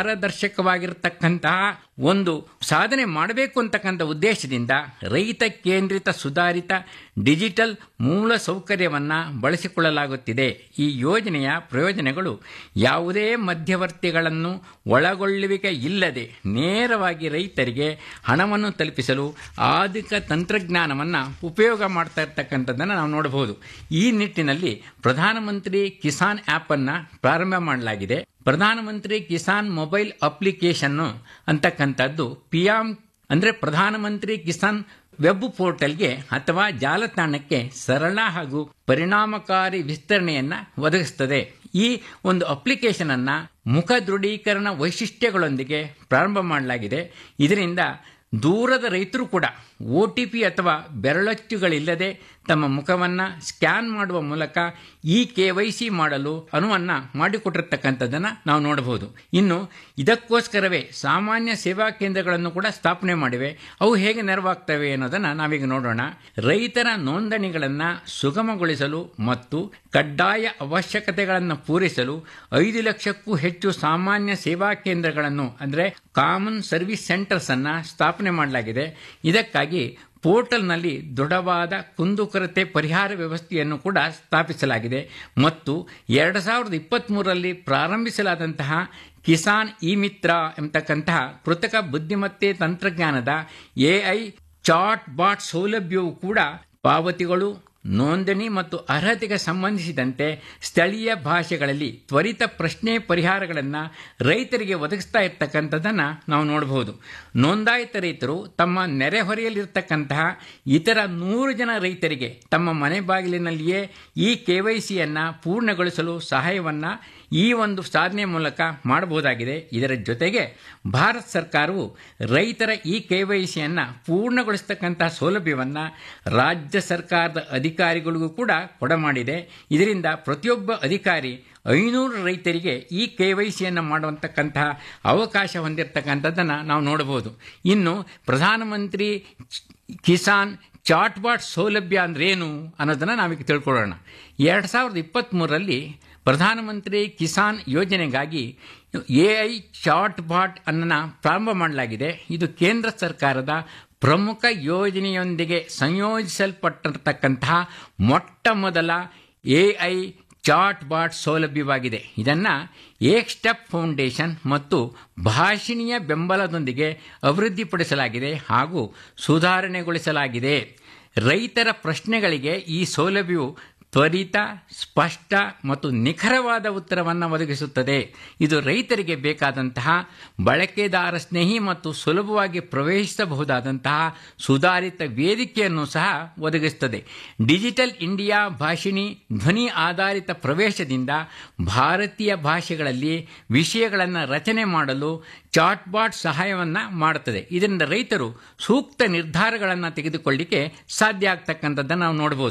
ಪಾರದರ್ಶಕವಾಗಿರತಕ್ಕಂತಹ ಒಂದು ಸಾಧನೆ ಮಾಡಬೇಕು ಅಂತಕ್ಕಂಥ ಉದ್ದೇಶದಿಂದ ರೈತ ಕೇಂದ್ರಿತ ಸುಧಾರಿತ ಡಿಜಿಟಲ್ ಮೂಲ ಸೌಕರ್ಯವನ್ನು ಬಳಸಿಕೊಳ್ಳಲಾಗುತ್ತಿದೆ ಈ ಯೋಜನೆಯ ಪ್ರಯೋಜನಗಳು ಯಾವುದೇ ಮಧ್ಯವರ್ತಿಗಳನ್ನು ಒಳಗೊಳ್ಳುವಿಕೆ ಇಲ್ಲದೆ ನೇರವಾಗಿ ರೈತರಿಗೆ ಹಣವನ್ನು ತಲುಪಿಸಲು ಆಧುನಿಕ ತಂತ್ರಜ್ಞಾನವನ್ನು ಉಪಯೋಗ ಮಾಡ್ತಾ ಇರ್ತಕ್ಕಂಥದ್ದನ್ನು ನಾವು ನೋಡಬಹುದು ಈ ನಿಟ್ಟಿನಲ್ಲಿ ಪ್ರಧಾನಮಂತ್ರಿ ಕಿಸಾನ್ ಆ್ಯಪನ್ನು ಪ್ರಾರಂಭ ಮಾಡಲಾಗಿದೆ ಪ್ರಧಾನಮಂತ್ರಿ ಕಿಸಾನ್ ಮೊಬೈಲ್ ಅಪ್ಲಿಕೇಶನ್ನು ಅಂತಕ್ಕಂಥದ್ದು ಪಿಯಾಮ್ ಅಂದರೆ ಪ್ರಧಾನಮಂತ್ರಿ ಕಿಸಾನ್ ವೆಬ್ ಪೋರ್ಟಲ್ಗೆ ಅಥವಾ ಜಾಲತಾಣಕ್ಕೆ ಸರಳ ಹಾಗೂ ಪರಿಣಾಮಕಾರಿ ವಿಸ್ತರಣೆಯನ್ನು ಒದಗಿಸುತ್ತದೆ ಈ ಒಂದು ಅಪ್ಲಿಕೇಶನ್ ಅನ್ನ ಮುಖ ದೃಢೀಕರಣ ವೈಶಿಷ್ಟ್ಯಗಳೊಂದಿಗೆ ಪ್ರಾರಂಭ ಮಾಡಲಾಗಿದೆ ಇದರಿಂದ ದೂರದ ರೈತರು ಕೂಡ ಒ ಟಿ ಪಿ ಅಥವಾ ಬೆರಳಚ್ಚುಗಳಿಲ್ಲದೆ ತಮ್ಮ ಮುಖವನ್ನು ಸ್ಕ್ಯಾನ್ ಮಾಡುವ ಮೂಲಕ ಈ ಕೆ ವೈ ಸಿ ಮಾಡಲು ಅನುವನ್ನು ಮಾಡಿಕೊಟ್ಟಿರ್ತಕ್ಕಂಥದ್ದನ್ನು ನಾವು ನೋಡಬಹುದು ಇನ್ನು ಇದಕ್ಕೋಸ್ಕರವೇ ಸಾಮಾನ್ಯ ಸೇವಾ ಕೇಂದ್ರಗಳನ್ನು ಕೂಡ ಸ್ಥಾಪನೆ ಮಾಡಿವೆ ಅವು ಹೇಗೆ ನೆರವಾಗ್ತವೆ ಅನ್ನೋದನ್ನು ನಾವೀಗ ನೋಡೋಣ ರೈತರ ನೋಂದಣಿಗಳನ್ನು ಸುಗಮಗೊಳಿಸಲು ಮತ್ತು ಕಡ್ಡಾಯ ಅವಶ್ಯಕತೆಗಳನ್ನು ಪೂರೈಸಲು ಐದು ಲಕ್ಷಕ್ಕೂ ಹೆಚ್ಚು ಸಾಮಾನ್ಯ ಸೇವಾ ಕೇಂದ್ರಗಳನ್ನು ಅಂದರೆ ಕಾಮನ್ ಸರ್ವಿಸ್ ಸೆಂಟರ್ಸ್ ಅನ್ನು ಸ್ಥಾಪನೆ ಮಾಡಲಾಗಿದೆ ಇದಕ್ಕಾಗಿ ಪೋರ್ಟಲ್ನಲ್ಲಿ ದೃಢವಾದ ಕುಂದುಕೊರತೆ ಪರಿಹಾರ ವ್ಯವಸ್ಥೆಯನ್ನು ಕೂಡ ಸ್ಥಾಪಿಸಲಾಗಿದೆ ಮತ್ತು ಎರಡು ಸಾವಿರದ ಇಪ್ಪತ್ತ್ಮೂರರಲ್ಲಿ ಪ್ರಾರಂಭಿಸಲಾದಂತಹ ಕಿಸಾನ್ ಇ ಮಿತ್ರ ಎಂಬತಕ್ಕಂತಹ ಕೃತಕ ಬುದ್ಧಿಮತ್ತೆ ತಂತ್ರಜ್ಞಾನದ ಎಐ ಚಾಟ್ ಬಾಟ್ ಸೌಲಭ್ಯವು ಕೂಡ ಪಾವತಿಗಳು ನೋಂದಣಿ ಮತ್ತು ಅರ್ಹತೆಗೆ ಸಂಬಂಧಿಸಿದಂತೆ ಸ್ಥಳೀಯ ಭಾಷೆಗಳಲ್ಲಿ ತ್ವರಿತ ಪ್ರಶ್ನೆ ಪರಿಹಾರಗಳನ್ನು ರೈತರಿಗೆ ಒದಗಿಸ್ತಾ ಇರ್ತಕ್ಕಂಥದ್ದನ್ನು ನಾವು ನೋಡಬಹುದು ನೋಂದಾಯಿತ ರೈತರು ತಮ್ಮ ನೆರೆಹೊರೆಯಲ್ಲಿರ್ತಕ್ಕಂತಹ ಇತರ ನೂರು ಜನ ರೈತರಿಗೆ ತಮ್ಮ ಮನೆ ಬಾಗಿಲಿನಲ್ಲಿಯೇ ಈ ಕೆ ವೈ ಸಿಯನ್ನು ಪೂರ್ಣಗೊಳಿಸಲು ಸಹಾಯವನ್ನು ಈ ಒಂದು ಸಾಧನೆ ಮೂಲಕ ಮಾಡಬಹುದಾಗಿದೆ ಇದರ ಜೊತೆಗೆ ಭಾರತ ಸರ್ಕಾರವು ರೈತರ ಈ ಕೆ ವೈ ಸಿಯನ್ನು ಪೂರ್ಣಗೊಳಿಸ್ತಕ್ಕಂತಹ ಸೌಲಭ್ಯವನ್ನು ರಾಜ್ಯ ಸರ್ಕಾರದ ಅಧಿಕಾರಿಗಳಿಗೂ ಕೂಡ ಕೊಡಮಾಡಿದೆ ಇದರಿಂದ ಪ್ರತಿಯೊಬ್ಬ ಅಧಿಕಾರಿ ಐನೂರು ರೈತರಿಗೆ ಈ ಕೆ ವೈ ಸಿಯನ್ನು ಮಾಡುವಂತಕ್ಕಂತಹ ಅವಕಾಶ ಹೊಂದಿರತಕ್ಕಂಥದ್ದನ್ನು ನಾವು ನೋಡಬಹುದು ಇನ್ನು ಪ್ರಧಾನಮಂತ್ರಿ ಕಿಸಾನ್ ಚಾಟ್ಬಾಟ್ ಸೌಲಭ್ಯ ಅಂದ್ರೇನು ಅನ್ನೋದನ್ನು ನಾವೀಗ ತಿಳ್ಕೊಳ್ಳೋಣ ಎರಡು ಸಾವಿರದ ಇಪ್ಪತ್ತ್ಮೂರರಲ್ಲಿ ಪ್ರಧಾನಮಂತ್ರಿ ಕಿಸಾನ್ ಯೋಜನೆಗಾಗಿ ಎ ಐ ಚಾಟ್ ಬಾಟ್ ಅನ್ನು ಪ್ರಾರಂಭ ಮಾಡಲಾಗಿದೆ ಇದು ಕೇಂದ್ರ ಸರ್ಕಾರದ ಪ್ರಮುಖ ಯೋಜನೆಯೊಂದಿಗೆ ಸಂಯೋಜಿಸಲ್ಪಟ್ಟಿರತಕ್ಕಂತಹ ಮೊಟ್ಟ ಮೊದಲ ಎ ಐ ಚಾಟ್ ಬಾಟ್ ಸೌಲಭ್ಯವಾಗಿದೆ ಇದನ್ನು ಏಕ್ ಸ್ಟೆಪ್ ಫೌಂಡೇಶನ್ ಮತ್ತು ಭಾಷಿಣಿಯ ಬೆಂಬಲದೊಂದಿಗೆ ಅಭಿವೃದ್ಧಿಪಡಿಸಲಾಗಿದೆ ಹಾಗೂ ಸುಧಾರಣೆಗೊಳಿಸಲಾಗಿದೆ ರೈತರ ಪ್ರಶ್ನೆಗಳಿಗೆ ಈ ಸೌಲಭ್ಯವು ತ್ವರಿತ ಸ್ಪಷ್ಟ ಮತ್ತು ನಿಖರವಾದ ಉತ್ತರವನ್ನು ಒದಗಿಸುತ್ತದೆ ಇದು ರೈತರಿಗೆ ಬೇಕಾದಂತಹ ಬಳಕೆದಾರ ಸ್ನೇಹಿ ಮತ್ತು ಸುಲಭವಾಗಿ ಪ್ರವೇಶಿಸಬಹುದಾದಂತಹ ಸುಧಾರಿತ ವೇದಿಕೆಯನ್ನು ಸಹ ಒದಗಿಸುತ್ತದೆ ಡಿಜಿಟಲ್ ಇಂಡಿಯಾ ಭಾಷಿಣಿ ಧ್ವನಿ ಆಧಾರಿತ ಪ್ರವೇಶದಿಂದ ಭಾರತೀಯ ಭಾಷೆಗಳಲ್ಲಿ ವಿಷಯಗಳನ್ನು ರಚನೆ ಮಾಡಲು ಚಾಟ್ಬಾಟ್ ಸಹಾಯವನ್ನು ಮಾಡುತ್ತದೆ ಇದರಿಂದ ರೈತರು ಸೂಕ್ತ ನಿರ್ಧಾರಗಳನ್ನು ತೆಗೆದುಕೊಳ್ಳಿಕ್ಕೆ ಸಾಧ್ಯ ಆಗ್ತಕ್ಕಂಥದ್ದನ್ನು ನಾವು ನೋಡಬಹುದು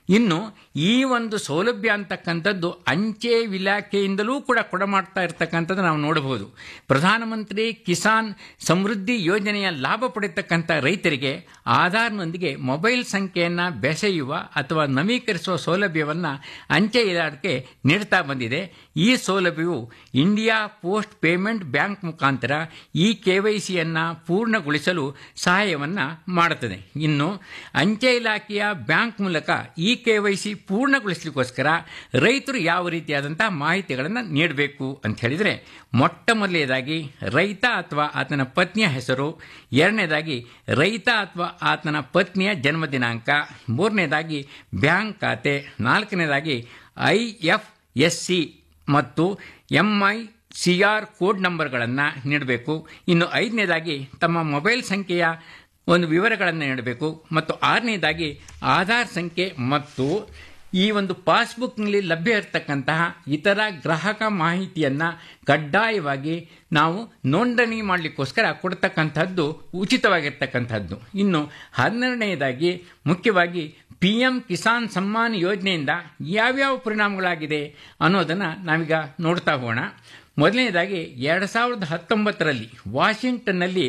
ಇನ್ನು ಈ ಒಂದು ಸೌಲಭ್ಯ ಅಂತಕ್ಕಂಥದ್ದು ಅಂಚೆ ಇಲಾಖೆಯಿಂದಲೂ ಕೂಡ ಕೊಡಮಾಡ್ತಾ ಇರ್ತಕ್ಕಂಥದ್ದು ನಾವು ನೋಡಬಹುದು ಪ್ರಧಾನಮಂತ್ರಿ ಕಿಸಾನ್ ಸಮೃದ್ಧಿ ಯೋಜನೆಯ ಲಾಭ ಪಡೆಯತಕ್ಕಂಥ ರೈತರಿಗೆ ಆಧಾರ್ನೊಂದಿಗೆ ಮೊಬೈಲ್ ಸಂಖ್ಯೆಯನ್ನು ಬೆಸೆಯುವ ಅಥವಾ ನವೀಕರಿಸುವ ಸೌಲಭ್ಯವನ್ನು ಅಂಚೆ ಇಲಾಖೆ ನೀಡ್ತಾ ಬಂದಿದೆ ಈ ಸೌಲಭ್ಯವು ಇಂಡಿಯಾ ಪೋಸ್ಟ್ ಪೇಮೆಂಟ್ ಬ್ಯಾಂಕ್ ಮುಖಾಂತರ ಈ ಕೆ ವೈ ಸಿಯನ್ನು ಪೂರ್ಣಗೊಳಿಸಲು ಸಹಾಯವನ್ನು ಮಾಡುತ್ತದೆ ಇನ್ನು ಅಂಚೆ ಇಲಾಖೆಯ ಬ್ಯಾಂಕ್ ಮೂಲಕ ಈ ಕೆ ವೈ ಸಿ ಪೂರ್ಣಗೊಳಿಸಲಿಕ್ಕೋಸ್ಕರ ರೈತರು ಯಾವ ರೀತಿಯಾದಂತಹ ಮಾಹಿತಿಗಳನ್ನು ನೀಡಬೇಕು ಅಂತ ಹೇಳಿದರೆ ಮೊಟ್ಟ ಮೊದಲನೇದಾಗಿ ರೈತ ಅಥವಾ ಆತನ ಪತ್ನಿಯ ಹೆಸರು ಎರಡನೇದಾಗಿ ರೈತ ಅಥವಾ ಆತನ ಪತ್ನಿಯ ಜನ್ಮ ದಿನಾಂಕ ಮೂರನೇದಾಗಿ ಬ್ಯಾಂಕ್ ಖಾತೆ ನಾಲ್ಕನೇದಾಗಿ ಐ ಎಫ್ ಎಸ್ ಸಿ ಮತ್ತು M I C R code ನಂಬರ್ಗಳನ್ನು ನೀಡಬೇಕು ಇನ್ನು ಐದನೇದಾಗಿ ತಮ್ಮ ಮೊಬೈಲ್ ಸಂಖ್ಯೆಯ ಒಂದು ವಿವರಗಳನ್ನು ನೀಡಬೇಕು ಮತ್ತು ಆರನೇದಾಗಿ ಆಧಾರ್ ಸಂಖ್ಯೆ ಮತ್ತು ಈ ಒಂದು ಪಾಸ್ಬುಕ್ನಲ್ಲಿ ಲಭ್ಯ ಇರತಕ್ಕಂತಹ ಇತರ ಗ್ರಾಹಕ ಮಾಹಿತಿಯನ್ನು ಕಡ್ಡಾಯವಾಗಿ ನಾವು ನೋಂದಣಿ ಮಾಡಲಿಕ್ಕೋಸ್ಕರ ಕೊಡ್ತಕ್ಕಂಥದ್ದು ಉಚಿತವಾಗಿರ್ತಕ್ಕಂಥದ್ದು ಇನ್ನು ಹನ್ನೆರಡನೆಯದಾಗಿ ಮುಖ್ಯವಾಗಿ ಪಿ ಎಂ ಕಿಸಾನ್ ಸಮ್ಮಾನ್ ಯೋಜನೆಯಿಂದ ಯಾವ್ಯಾವ ಪರಿಣಾಮಗಳಾಗಿದೆ ಅನ್ನೋದನ್ನು ನಾವೀಗ ನೋಡ್ತಾ ಹೋಗೋಣ ಮೊದಲನೇದಾಗಿ ಎರಡು ಸಾವಿರದ ಹತ್ತೊಂಬತ್ತರಲ್ಲಿ ವಾಷಿಂಗ್ಟನ್ನಲ್ಲಿ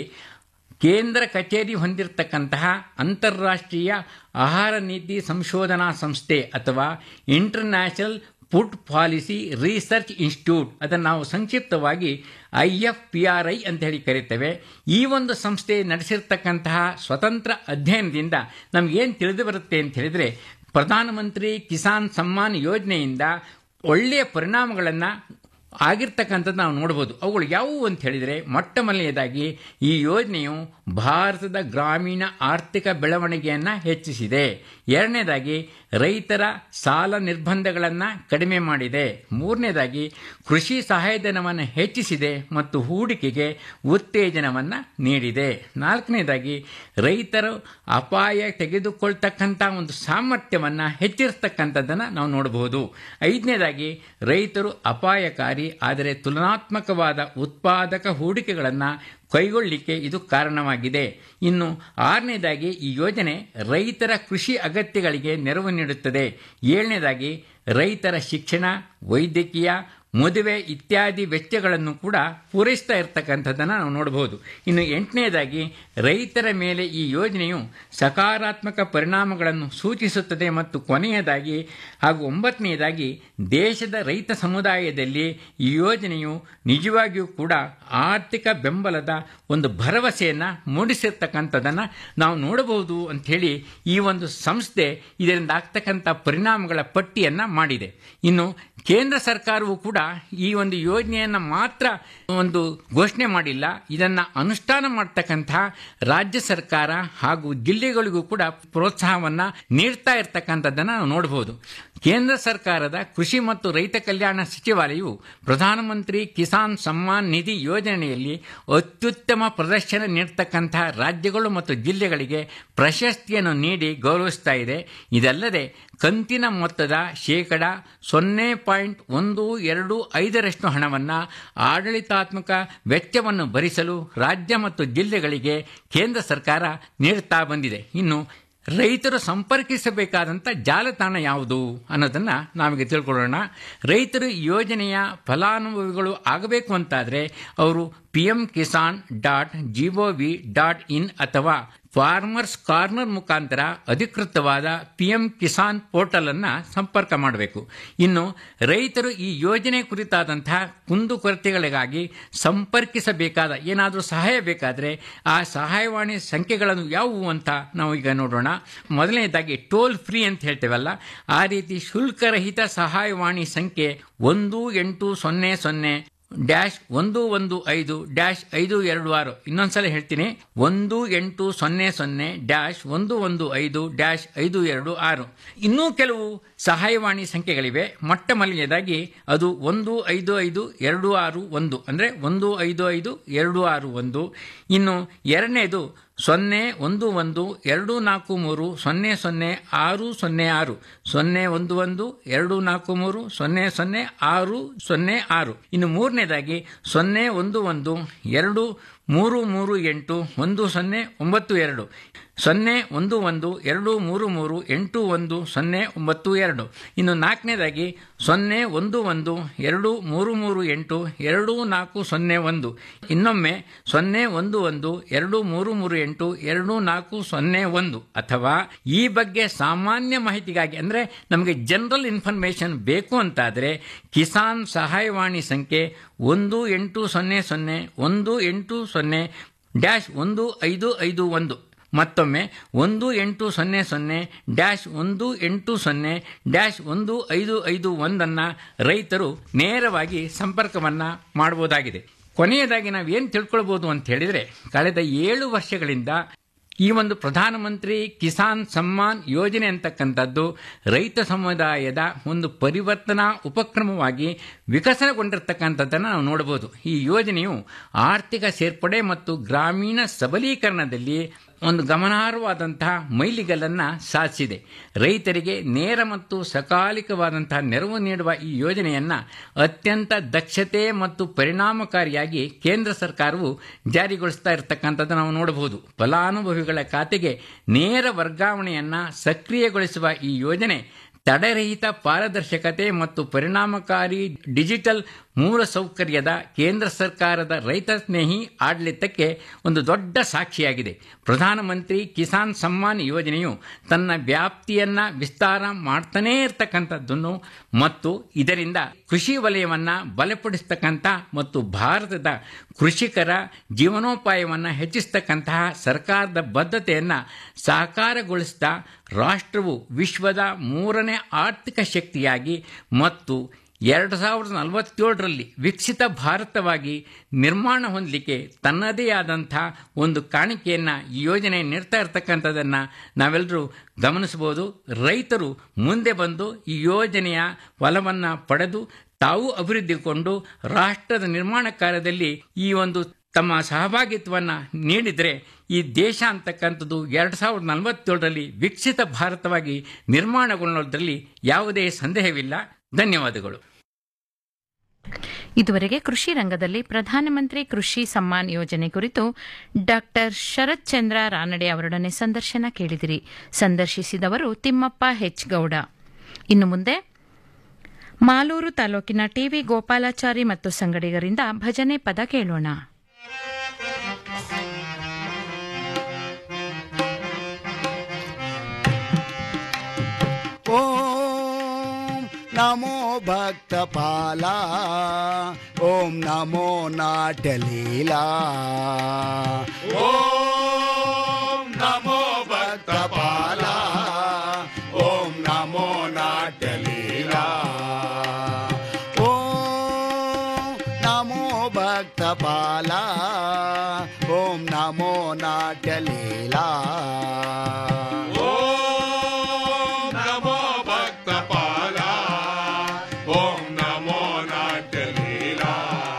ಕೇಂದ್ರ ಕಚೇರಿ ಹೊಂದಿರತಕ್ಕಂತಹ ಅಂತಾರಾಷ್ಟ್ರೀಯ ಆಹಾರ ನೀತಿ ಸಂಶೋಧನಾ ಸಂಸ್ಥೆ ಅಥವಾ international food policy research institute ಅದನ್ನು ನಾವು ಸಂಕ್ಷಿಪ್ತವಾಗಿ I F P R I ಅಂತ ಹೇಳಿ ಕರೀತೇವೆ ಈ ಒಂದು ಸಂಸ್ಥೆ ನಡೆಸಿರ್ತಕ್ಕಂತಹ ಸ್ವತಂತ್ರ ಅಧ್ಯಯನದಿಂದ ನಮಗೇನು ತಿಳಿದು ಬರುತ್ತೆ ಅಂತ ಹೇಳಿದರೆ ಪ್ರಧಾನಮಂತ್ರಿ ಕಿಸಾನ್ ಸಮ್ಮಾನ್ ಯೋಜನೆಯಿಂದ ಒಳ್ಳೆಯ ಪರಿಣಾಮಗಳನ್ನು ಆಗಿರ್ತಕ್ಕಂಥದ್ದು ನಾವು ನೋಡ್ಬೋದು ಅವುಗಳು ಯಾವುವು ಅಂತ ಹೇಳಿದರೆ ಮೊಟ್ಟ ಮೊದಲನೆಯದಾಗಿ ಈ ಯೋಜನೆಯು ಭಾರತದ ಗ್ರಾಮೀಣ ಆರ್ಥಿಕ ಬೆಳವಣಿಗೆಯನ್ನು ಹೆಚ್ಚಿಸಿದೆ ಎರಡನೇದಾಗಿ ರೈತರ ಸಾಲ ನಿರ್ಬಂಧಗಳನ್ನು ಕಡಿಮೆ ಮಾಡಿದೆ ಮೂರನೇದಾಗಿ ಕೃಷಿ ಸಹಾಯಧನವನ್ನು ಹೆಚ್ಚಿಸಿದೆ ಮತ್ತು ಹೂಡಿಕೆಗೆ ಉತ್ತೇಜನವನ್ನು ನೀಡಿದೆ ನಾಲ್ಕನೇದಾಗಿ ರೈತರು ಅಪಾಯ ತೆಗೆದುಕೊಳ್ತಕ್ಕಂಥ ಒಂದು ಸಾಮರ್ಥ್ಯವನ್ನು ಹೆಚ್ಚಿರ್ತಕ್ಕಂಥದ್ದನ್ನು ನಾವು ನೋಡಬಹುದು ಐದನೇದಾಗಿ ರೈತರು ಅಪಾಯಕಾರಿ ಆದರೆ ತುಲನಾತ್ಮಕವಾದ ಉತ್ಪಾದಕ ಹೂಡಿಕೆಗಳನ್ನು ಕೈಗೊಳ್ಳಲಿಕ್ಕೆ ಇದು ಕಾರಣವಾಗಿದೆ ಇನ್ನು ಆರನೇದಾಗಿ ಈ ಯೋಜನೆ ರೈತರ ಕೃಷಿ ಅಗತ್ಯಗಳಿಗೆ ನೆರವು ನೀಡುತ್ತದೆ ಏಳನೇದಾಗಿ ರೈತರ ಶಿಕ್ಷಣ ವೈದ್ಯಕೀಯ ಮದುವೆ ಇತ್ಯಾದಿ ವೆಚ್ಚಗಳನ್ನು ಕೂಡ ಪೂರೈಸ್ತಾ ಇರತಕ್ಕಂಥದ್ದನ್ನು ನಾವು ನೋಡಬಹುದು ಇನ್ನು ಎಂಟನೇದಾಗಿ ರೈತರ ಮೇಲೆ ಈ ಯೋಜನೆಯು ಸಕಾರಾತ್ಮಕ ಪರಿಣಾಮಗಳನ್ನು ಸೂಚಿಸುತ್ತದೆ ಮತ್ತು ಕೊನೆಯದಾಗಿ ಹಾಗೂ ಒಂಬತ್ತನೆಯದಾಗಿ ದೇಶದ ರೈತ ಸಮುದಾಯದಲ್ಲಿ ಈ ಯೋಜನೆಯು ನಿಜವಾಗಿಯೂ ಕೂಡ ಆರ್ಥಿಕ ಬೆಂಬಲದ ಒಂದು ಭರವಸೆಯನ್ನು ಮೂಡಿಸಿರ್ತಕ್ಕಂಥದ್ದನ್ನು ನಾವು ನೋಡಬಹುದು ಅಂಥೇಳಿ ಈ ಒಂದು ಸಂಸ್ಥೆ ಇದರಿಂದ ಆಗ್ತಕ್ಕಂಥ ಪರಿಣಾಮಗಳ ಪಟ್ಟಿಯನ್ನು ಮಾಡಿದೆ ಇನ್ನು ಕೇಂದ್ರ ಸರ್ಕಾರವು ಕೂಡ ಈ ಒಂದು ಯೋಜನೆಯನ್ನು ಮಾತ್ರ ಒಂದು ಘೋಷಣೆ ಮಾಡಿಲ್ಲ ಇದನ್ನು ಅನುಷ್ಠಾನ ಮಾಡ್ತಕ್ಕಂತಹ ರಾಜ್ಯ ಸರ್ಕಾರ ಹಾಗೂ ಜಿಲ್ಲೆಗಳಿಗೂ ಕೂಡ ಪ್ರೋತ್ಸಾಹವನ್ನು ನೀಡ್ತಾ ಇರ್ತಕ್ಕಂಥದ್ದನ್ನು ನಾವು ನೋಡಬಹುದು ಕೇಂದ್ರ ಸರ್ಕಾರದ ಕೃಷಿ ಮತ್ತು ರೈತ ಕಲ್ಯಾಣ ಸಚಿವಾಲಯವು ಪ್ರಧಾನಮಂತ್ರಿ ಕಿಸಾನ್ ಸಮ್ಮಾನ್ ನಿಧಿ ಯೋಜನೆಯಲ್ಲಿ ಅತ್ಯುತ್ತಮ ಪ್ರದರ್ಶನ ನೀಡ್ತಕ್ಕಂತಹ ರಾಜ್ಯಗಳು ಮತ್ತು ಜಿಲ್ಲೆಗಳಿಗೆ ಪ್ರಶಸ್ತಿಯನ್ನು ನೀಡಿ ಗೌರವಿಸ್ತಾ ಇದೆ ಇದಲ್ಲದೆ ಕಂತಿನ ಮೊತ್ತದ ಶೇಕಡ ಸೊನ್ನೆ ಪಾಯಿಂಟ್ ಒಂದು ಎರಡು ಐದರಷ್ಟು ಹಣವನ್ನು ಆಡಳಿತಾತ್ಮಕ ವೆಚ್ಚವನ್ನು ಭರಿಸಲು ರಾಜ್ಯ ಮತ್ತು ಜಿಲ್ಲೆಗಳಿಗೆ ಕೇಂದ್ರ ಸರ್ಕಾರ ನೀಡುತ್ತಾ ಬಂದಿದೆ ಇನ್ನು ರೈತರು ಸಂಪರ್ಕಿಸಬೇಕಾದಂಥ ಜಾಲತಾಣ ಯಾವುದು ಅನ್ನೋದನ್ನು ನಾವೀಗ ತಿಳ್ಕೊಳ್ಳೋಣ ರೈತರು ಈ ಯೋಜನೆಯ ಫಲಾನುಭವಿಗಳು ಆಗಬೇಕು ಅಂತಾದರೆ ಅವರು P M Kisan dot G O V dot in ಅಥವಾ ಫಾರ್ಮರ್ಸ್ ಕಾರ್ನರ್ ಮುಖಾಂತರ ಅಧಿಕೃತವಾದ ಪಿ ಎಂ ಕಿಸಾನ್ ಪೋರ್ಟಲ್ ಅನ್ನು ಸಂಪರ್ಕ ಮಾಡಬೇಕು ಇನ್ನು ರೈತರು ಈ ಯೋಜನೆ ಕುರಿತಾದಂತಹ ಕುಂದುಕೊರತೆಗಳಿಗಾಗಿ ಸಂಪರ್ಕಿಸಬೇಕಾದ ಏನಾದರೂ ಸಹಾಯ ಬೇಕಾದರೆ ಆ ಸಹಾಯವಾಣಿ ಸಂಖ್ಯೆಗಳನ್ನು ಯಾವುವು ಅಂತ ನಾವು ಈಗ ನೋಡೋಣ ಮೊದಲನೇದಾಗಿ ಟೋಲ್ ಫ್ರೀ ಅಂತ ಹೇಳ್ತೇವಲ್ಲ ಆ ರೀತಿ ಶುಲ್ಕರಹಿತ ಸಹಾಯವಾಣಿ ಸಂಖ್ಯೆ ಒಂದು ಎಂಟು ಸೊನ್ನೆ ಸೊನ್ನೆ ಡ್ಯಾಶ್ ಒಂದು ಒಂದು ಐದು ಡ್ಯಾಶ್ ಐದು ಎರಡು ಆರು ಇನ್ನೊಂದ್ಸಲ ಹೇಳ್ತೀನಿ ಒಂದು ಎಂಟು ಸೊನ್ನೆ ಸೊನ್ನೆ ಡ್ಯಾಶ್ ಒಂದು ಒಂದು ಐದು ಡ್ಯಾಶ್ ಐದು ಎರಡು ಆರು ಇನ್ನೂ ಕೆಲವು ಸಹಾಯವಾಣಿ ಸಂಖ್ಯೆಗಳಿವೆ ಮೊಟ್ಟ ಮೊದಲನೇದಾಗಿ ಅದು ಒಂದು ಐದು ಐದು ಎರಡು ಆರು ಒಂದು ಅಂದರೆ ಒಂದು ಐದು ಐದು ಎರಡು ಆರು ಒಂದು ಇನ್ನು ಎರಡನೇದು ಸೊನ್ನೆ ಒಂದು ಒಂದು ಎರಡು ನಾಲ್ಕು ಮೂರು ಸೊನ್ನೆ ಸೊನ್ನೆ ಆರು ಸೊನ್ನೆ ಆರು ಸೊನ್ನೆ ಒಂದು ಒಂದು ಎರಡು ನಾಲ್ಕು ಮೂರು ಸೊನ್ನೆ ಸೊನ್ನೆ ಆರು ಸೊನ್ನೆ ಆರು ಇನ್ನು ಮೂರನೇದಾಗಿ ಸೊನ್ನೆ ಒಂದು ಒಂದು ಎರಡು ಮೂರು ಮೂರು ಎಂಟು ಒಂದು ಸೊನ್ನೆ ಒಂಬತ್ತು ಎರಡು ಸೊನ್ನೆ ಒಂದು ಒಂದು ಎರಡು ಮೂರು ಮೂರು ಎಂಟು ಒಂದು ಸೊನ್ನೆ ಒಂಬತ್ತು ಎರಡು ಇನ್ನು ನಾಲ್ಕನೇದಾಗಿ ಸೊನ್ನೆ ಒಂದು ಒಂದು ಎರಡು ಮೂರು ಮೂರು ಎಂಟು ಎರಡು ನಾಲ್ಕು ಸೊನ್ನೆ ಒಂದು ಇನ್ನೊಮ್ಮೆ ಸೊನ್ನೆ ಒಂದು ಒಂದು ಎರಡು ಮೂರು ಮೂರು ಎಂಟು ಎರಡು ನಾಲ್ಕು ಸೊನ್ನೆ ಒಂದು ಅಥವಾ ಈ ಬಗ್ಗೆ ಸಾಮಾನ್ಯ ಮಾಹಿತಿಗಾಗಿ ಅಂದರೆ ನಮಗೆ ಜನರಲ್ ಇನ್ಫಾರ್ಮೇಷನ್ ಬೇಕು ಅಂತಾದರೆ ಕಿಸಾನ್ ಸಹಾಯವಾಣಿ ಸಂಖ್ಯೆ ಒಂದು ಎಂಟು ಸೊನ್ನೆ ಸೊನ್ನೆ ಒಂದು ಎಂಟು ಸೊನ್ನೆ ಡ್ಯಾಶ್ ಒಂದು ಐದು ಐದು ಒಂದು ಮತ್ತೊಮ್ಮೆ ಒಂದು ಎಂಟು ಸೊನ್ನೆ ಸೊನ್ನೆ ಡ್ಯಾಶ್ ಒಂದು ಎಂಟು ಸೊನ್ನೆ ಡ್ಯಾಶ್ ಒಂದು ಐದು ಐದು ಒಂದನ್ನು ರೈತರು ನೇರವಾಗಿ ಸಂಪರ್ಕವನ್ನು ಮಾಡಬಹುದಾಗಿದೆ ಕೊನೆಯದಾಗಿ ನಾವು ಏನು ತಿಳ್ಕೊಳ್ಬೋದು ಅಂತ ಹೇಳಿದರೆ ಕಳೆದ ಏಳು ವರ್ಷಗಳಿಂದ ಈ ಒಂದು ಪ್ರಧಾನಮಂತ್ರಿ ಕಿಸಾನ್ ಸಮ್ಮಾನ್ ಯೋಜನೆ ಅಂತಕ್ಕಂಥದ್ದು ರೈತ ಸಮುದಾಯದ ಒಂದು ಪರಿವರ್ತನಾ ಉಪಕ್ರಮವಾಗಿ ವಿಕಸನಗೊಂಡಿರ್ತಕ್ಕಂಥದ್ದನ್ನು ನಾವು ನೋಡಬಹುದು ಈ ಯೋಜನೆಯು ಆರ್ಥಿಕ ಸೇರ್ಪಡೆ ಮತ್ತು ಗ್ರಾಮೀಣ ಸಬಲೀಕರಣದಲ್ಲಿ ಒಂದು ಗಮನಾರ್ಹವಾದಂತಹ ಮೈಲಿಗಲ್ಲನ್ನು ಸಾಧಿಸಿದೆ ರೈತರಿಗೆ ನೇರ ಮತ್ತು ಸಕಾಲಿಕವಾದಂತಹ ನೆರವು ನೀಡುವ ಈ ಯೋಜನೆಯನ್ನು ಅತ್ಯಂತ ದಕ್ಷತೆ ಮತ್ತು ಪರಿಣಾಮಕಾರಿಯಾಗಿ ಕೇಂದ್ರ ಸರ್ಕಾರವು ಜಾರಿಗೊಳಿಸ್ತಾ ಇರತಕ್ಕಂಥದ್ದು ನಾವು ನೋಡಬಹುದು ಫಲಾನುಭವಿಗಳ ಖಾತೆಗೆ ನೇರ ವರ್ಗಾವಣೆಯನ್ನು ಸಕ್ರಿಯಗೊಳಿಸುವ ಈ ಯೋಜನೆ ತಡೆರಹಿತ ಪಾರದರ್ಶಕತೆ ಮತ್ತು ಪರಿಣಾಮಕಾರಿ ಡಿಜಿಟಲ್ ಮೂಲಸೌಕರ್ಯದ ಕೇಂದ್ರ ಸರ್ಕಾರದ ರೈತ ಸ್ನೇಹಿ ಆಡಳಿತಕ್ಕೆ ಒಂದು ದೊಡ್ಡ ಸಾಕ್ಷಿಯಾಗಿದೆ ಪ್ರಧಾನಮಂತ್ರಿ ಕಿಸಾನ್ ಸಮ್ಮಾನ್ ಯೋಜನೆಯು ತನ್ನ ವ್ಯಾಪ್ತಿಯನ್ನ ವಿಸ್ತಾರ ಮಾಡ್ತಾನೇ ಇರತಕ್ಕಂಥದ್ದನ್ನು ಮತ್ತು ಇದರಿಂದ ಕೃಷಿ ವಲಯವನ್ನು ಬಲಪಡಿಸ್ತಕ್ಕಂಥ ಮತ್ತು ಭಾರತದ ಕೃಷಿಕರ ಜೀವನೋಪಾಯವನ್ನು ಹೆಚ್ಚಿಸ್ತಕ್ಕಂತಹ ಸರ್ಕಾರದ ಬದ್ಧತೆಯನ್ನು ಸಾಕಾರಗೊಳಿಸ್ತಾ ರಾಷ್ಟ್ರವು ವಿಶ್ವದ ಮೂರನೇ ಆರ್ಥಿಕ ಶಕ್ತಿಯಾಗಿ ಮತ್ತು ಎರಡು ಸಾವಿರದ ನಲವತ್ತೇಳರಲ್ಲಿ ವಿಕಸಿತ ಭಾರತವಾಗಿ ನಿರ್ಮಾಣ ಹೊಂದಲಿಕ್ಕೆ ತನ್ನದೇ ಆದಂಥ ಒಂದು ಕಾಣಿಕೆಯನ್ನು ಈ ಯೋಜನೆ ನೀಡ್ತಾ ಇರತಕ್ಕಂಥದ್ದನ್ನು ನಾವೆಲ್ಲರೂ ಗಮನಿಸಬಹುದು ರೈತರು ಮುಂದೆ ಬಂದು ಈ ಯೋಜನೆಯ ಫಲವನ್ನು ಪಡೆದು ತಾವು ಅಭಿವೃದ್ಧಿಗೊಂಡು ರಾಷ್ಟ್ರದ ನಿರ್ಮಾಣ ಕಾರ್ಯದಲ್ಲಿ ಈ ಒಂದು ತಮ್ಮ ಸಹಭಾಗಿತ್ವವನ್ನು ನೀಡಿದರೆ ಈ ದೇಶ ಅಂತಕ್ಕಂಥದ್ದು ಎರಡು ಸಾವಿರದ ನಲವತ್ತೇಳರಲ್ಲಿ ವಿಕಸಿತ ಭಾರತವಾಗಿ ನಿರ್ಮಾಣಗೊಳ್ಳೋದ್ರಲ್ಲಿ ಯಾವುದೇ ಸಂದೇಹವಿಲ್ಲ ಧನ್ಯವಾದಗಳು ಇದುವರೆಗೆ ಕೃಷಿ ರಂಗದಲ್ಲಿ ಪ್ರಧಾನಮಂತ್ರಿ ಕೃಷಿ ಸಮ್ಮಾನ್ ಯೋಜನೆ ಕುರಿತು ಡಾಕ್ಟರ್ ಶರತ್ ಚಂದ್ರ ರಾನಡೆ ಅವರೊಡನೆ ಸಂದರ್ಶನ ಕೇಳಿದಿರಿ ಸಂದರ್ಶಿಸಿದವರು ತಿಮ್ಮಪ್ಪ ಹೆಚ್ ಗೌಡ ಇನ್ನು ಮುಂದೆ ಮಾಲೂರು ತಾಲೂಕಿನ ಟಿವಿ ಗೋಪಾಲಾಚಾರಿ ಮತ್ತು ಸಂಗಡಿಗರಿಂದ ಭಜನೆ ಪದ ಕೇಳೋಣ ಓಂ ನಮೋ ಭಕ್ತಪಾಲ ಓಂ ನಮೋ ನಾಟ್ಯಲೀಲಾ ಓಂ ನಮೋ ಭಕ್ತಪಾಲ ಓಂ ನಮೋ ನಾಟ್ಯಲೀಲಾ ಓಂ ನಮೋ ಭಕ್ತಪಾಲ ಓಂ ನಮೋ ನಾಟ್ಯಲೀಲಾ ಓಂ ನಮೋ ಭಕ್ತಪಾಲ ಓಂ ನಮೋ ನಾಟ್ಯಲೀಲಾ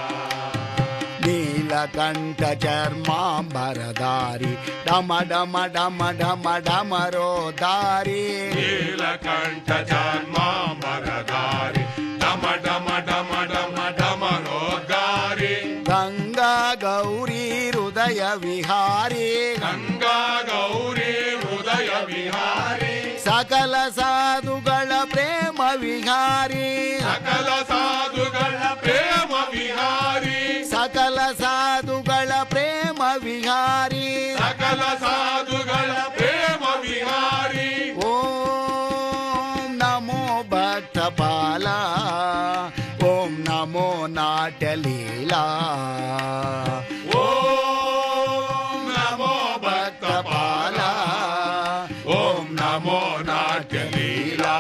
ನೀಲಕಂಠ ಚರ್ಮಾಂಬರದಾರಿ ಡಮ ಡಮ ಡಮ ಡಮ ಡಮರೋ ದಾರಿ ನೀಲಕಂಠ ಜನ್ಮಾಂಬರಧಾರಿ ಡಮ ಡಮ ಡಮ ಡಮ ಡಮರೋದ್ಗಾರಿ ಗಂಗಾ ಗೌರಿ ಹೃದಯ ವಿಹಾರಿ ಗಂಗಾ ಗೌರಿ ಹೃದಯ ವಿಹಾರಿ ಸಕಲ ಸಾಧುಗಳ ಪ್ರೇಮ ವಿಹಾರಿ ಸಕಲ ಸಾಧುಗಳ ಪ್ರೇಮ ವಿಹಾರಿ ಸಕಲ ಸಾಧುಗಳ ಪ್ರೇಮ ವಿಹಾರಿ ಸಕಲ ಸಾಧುಗಳ ಪ್ರೇಮ ವಿಹಾರಿ ಓಂ ನಮೋ ಭಕ್ತಪಾಲ ಓಂ ನಮೋ ನಾಟ್ಯಲೀಲಾ ಓಂ ನಮೋ ಭಕ್ತಪಾಲ ಓಂ ನಮೋ ನಾಟ್ಯಲೀಲಾ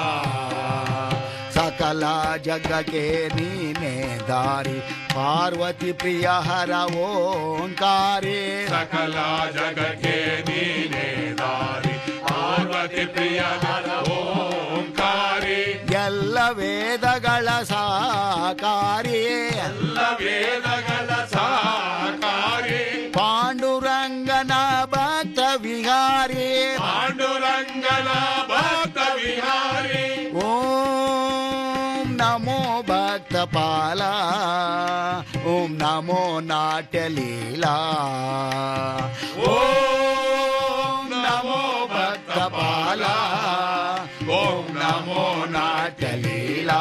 ಸಕಲ ಜಗಕ್ಕೆ ನೀನೇ ದಾರಿ ಪಾರ್ವತಿ ಪ್ರಿಯ ಹರ ಓಂಕಾರಿ ಸಕಲ ಜಗಕ್ಕೆ ನೀನೇ ದಾರಿ ಪಾರ್ವತಿ ಪ್ರಿಯ ನರ ಓಂಕಾರಿ ಎಲ್ಲ ವೇದಗಳ ಸಾಕಾರಿ ಎಲ್ಲ ವೇದಗಳ ಸಾಕಾರಿ ಪಾಂಡುರಂಗನ ಭಕ್ತ ವಿಹಾರಿ ಪಾಂಡುರಂಗನ ಭಕ್ತ ವಿಹಾರಿ ಓಂ ನಮೋ ಭಕ್ತಪಾಲ ಓಂ ನಮೋ ನಾಟ್ಯಲೀಲಾ ಓಂ ನಮೋ ಭಕ್ತಪಾಲ ಓಂ ನಮೋ ನಾಟ್ಯಲೀಲಾ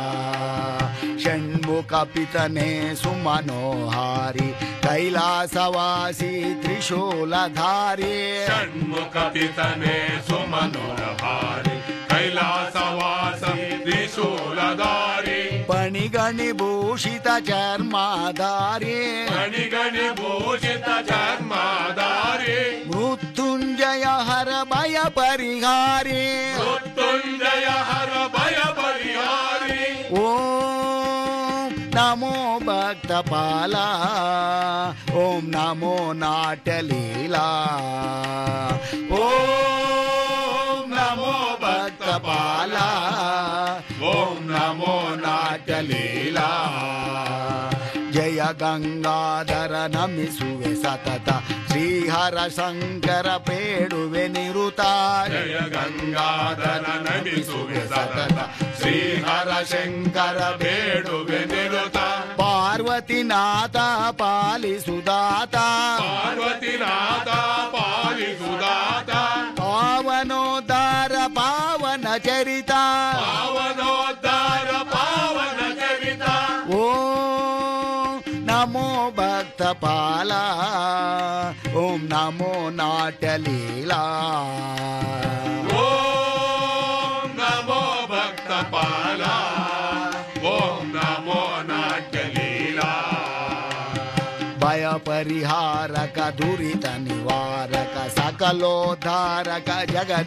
ಷಣ್ಮುಖ ಪಿತನೆ ಸುಮನೋಹಾರಿ ಕೈಲಾಸವಾಸಿ ತ್ರಿಶೂಲಧಾರಿ ಷಣ್ಮುಖ ಪಿತನೆ ಸುಮನೋರಹಾರಿ ಕೈಲಾಸವಾಸ ತ್ರಿಶೂಲಧಾರಿ ಪಣಿಗಣಿ ಭೂಷಿತ ಚರ್ಮಾಧಾರಿ ಗಣಿ ಗಣಿ ಭೂಷಿತ ಚರ್ಮಾಧಾರಿ ಮೃತ್ಯುಂಜಯ ಹರ ಭಯ ಪರಿಹಾರಿ ಮೃತ್ಯುಂಜಯ ಹರ ಭಯ ಪರಿಹಾರಿ ಓಂ ನಮೋ ಭಕ್ತಪಾಲ ಓಂ ನಮೋ ನಾಟ್ಯಲೀಲಾ ಓಂ ನಮೋ ಭಕ್ತಪಾಲ ಓಂ ನಮೋ ನಾಟ್ಯಲೀಲಾ ಜಯ ಗಂಗಾಧರ ನಮಿಸುವೆ ಸತತ ಶ್ರೀಹರ ಶಂಕರ ಪೇಡುವೆ ನಿರುತ ಜಯ ಗಂಗಾಧರ ನಮಿಸುವೆ ಸತತ ಶ್ರೀಹರ ಶಂಕರ ಬೇಡುವೆ ನಿರುತ ಪಾರ್ವತಿನಾಥ ಪಾಲಿಸುದಾತ ಪಾರ್ವತಿನಾಥ ಪಾಲಿಸುದಾತ ಪಾವನೋದ್ಧಾರ ಪಾವನ ಚರಿತ ಪಾವನೋದ್ಧಾರ ಪಾವನ ಚರಿತ ಓ ನಮೋ ಭಕ್ತಪಾಲ ಓಂ ನಮೋ ನಾಟ್ಯಲೀಲಾ ಓಂ ನಮೋ ಭಕ್ತಪಾಲ ಓಂ ನಮೋ ನಾಟ್ಯಲೀಲಾ ಭಯ ಪರಿಹಾರಕ ದುರಿತ ನಿವಾರಕ ಸಕಲೋದ್ಧಾರಕ ಜಗ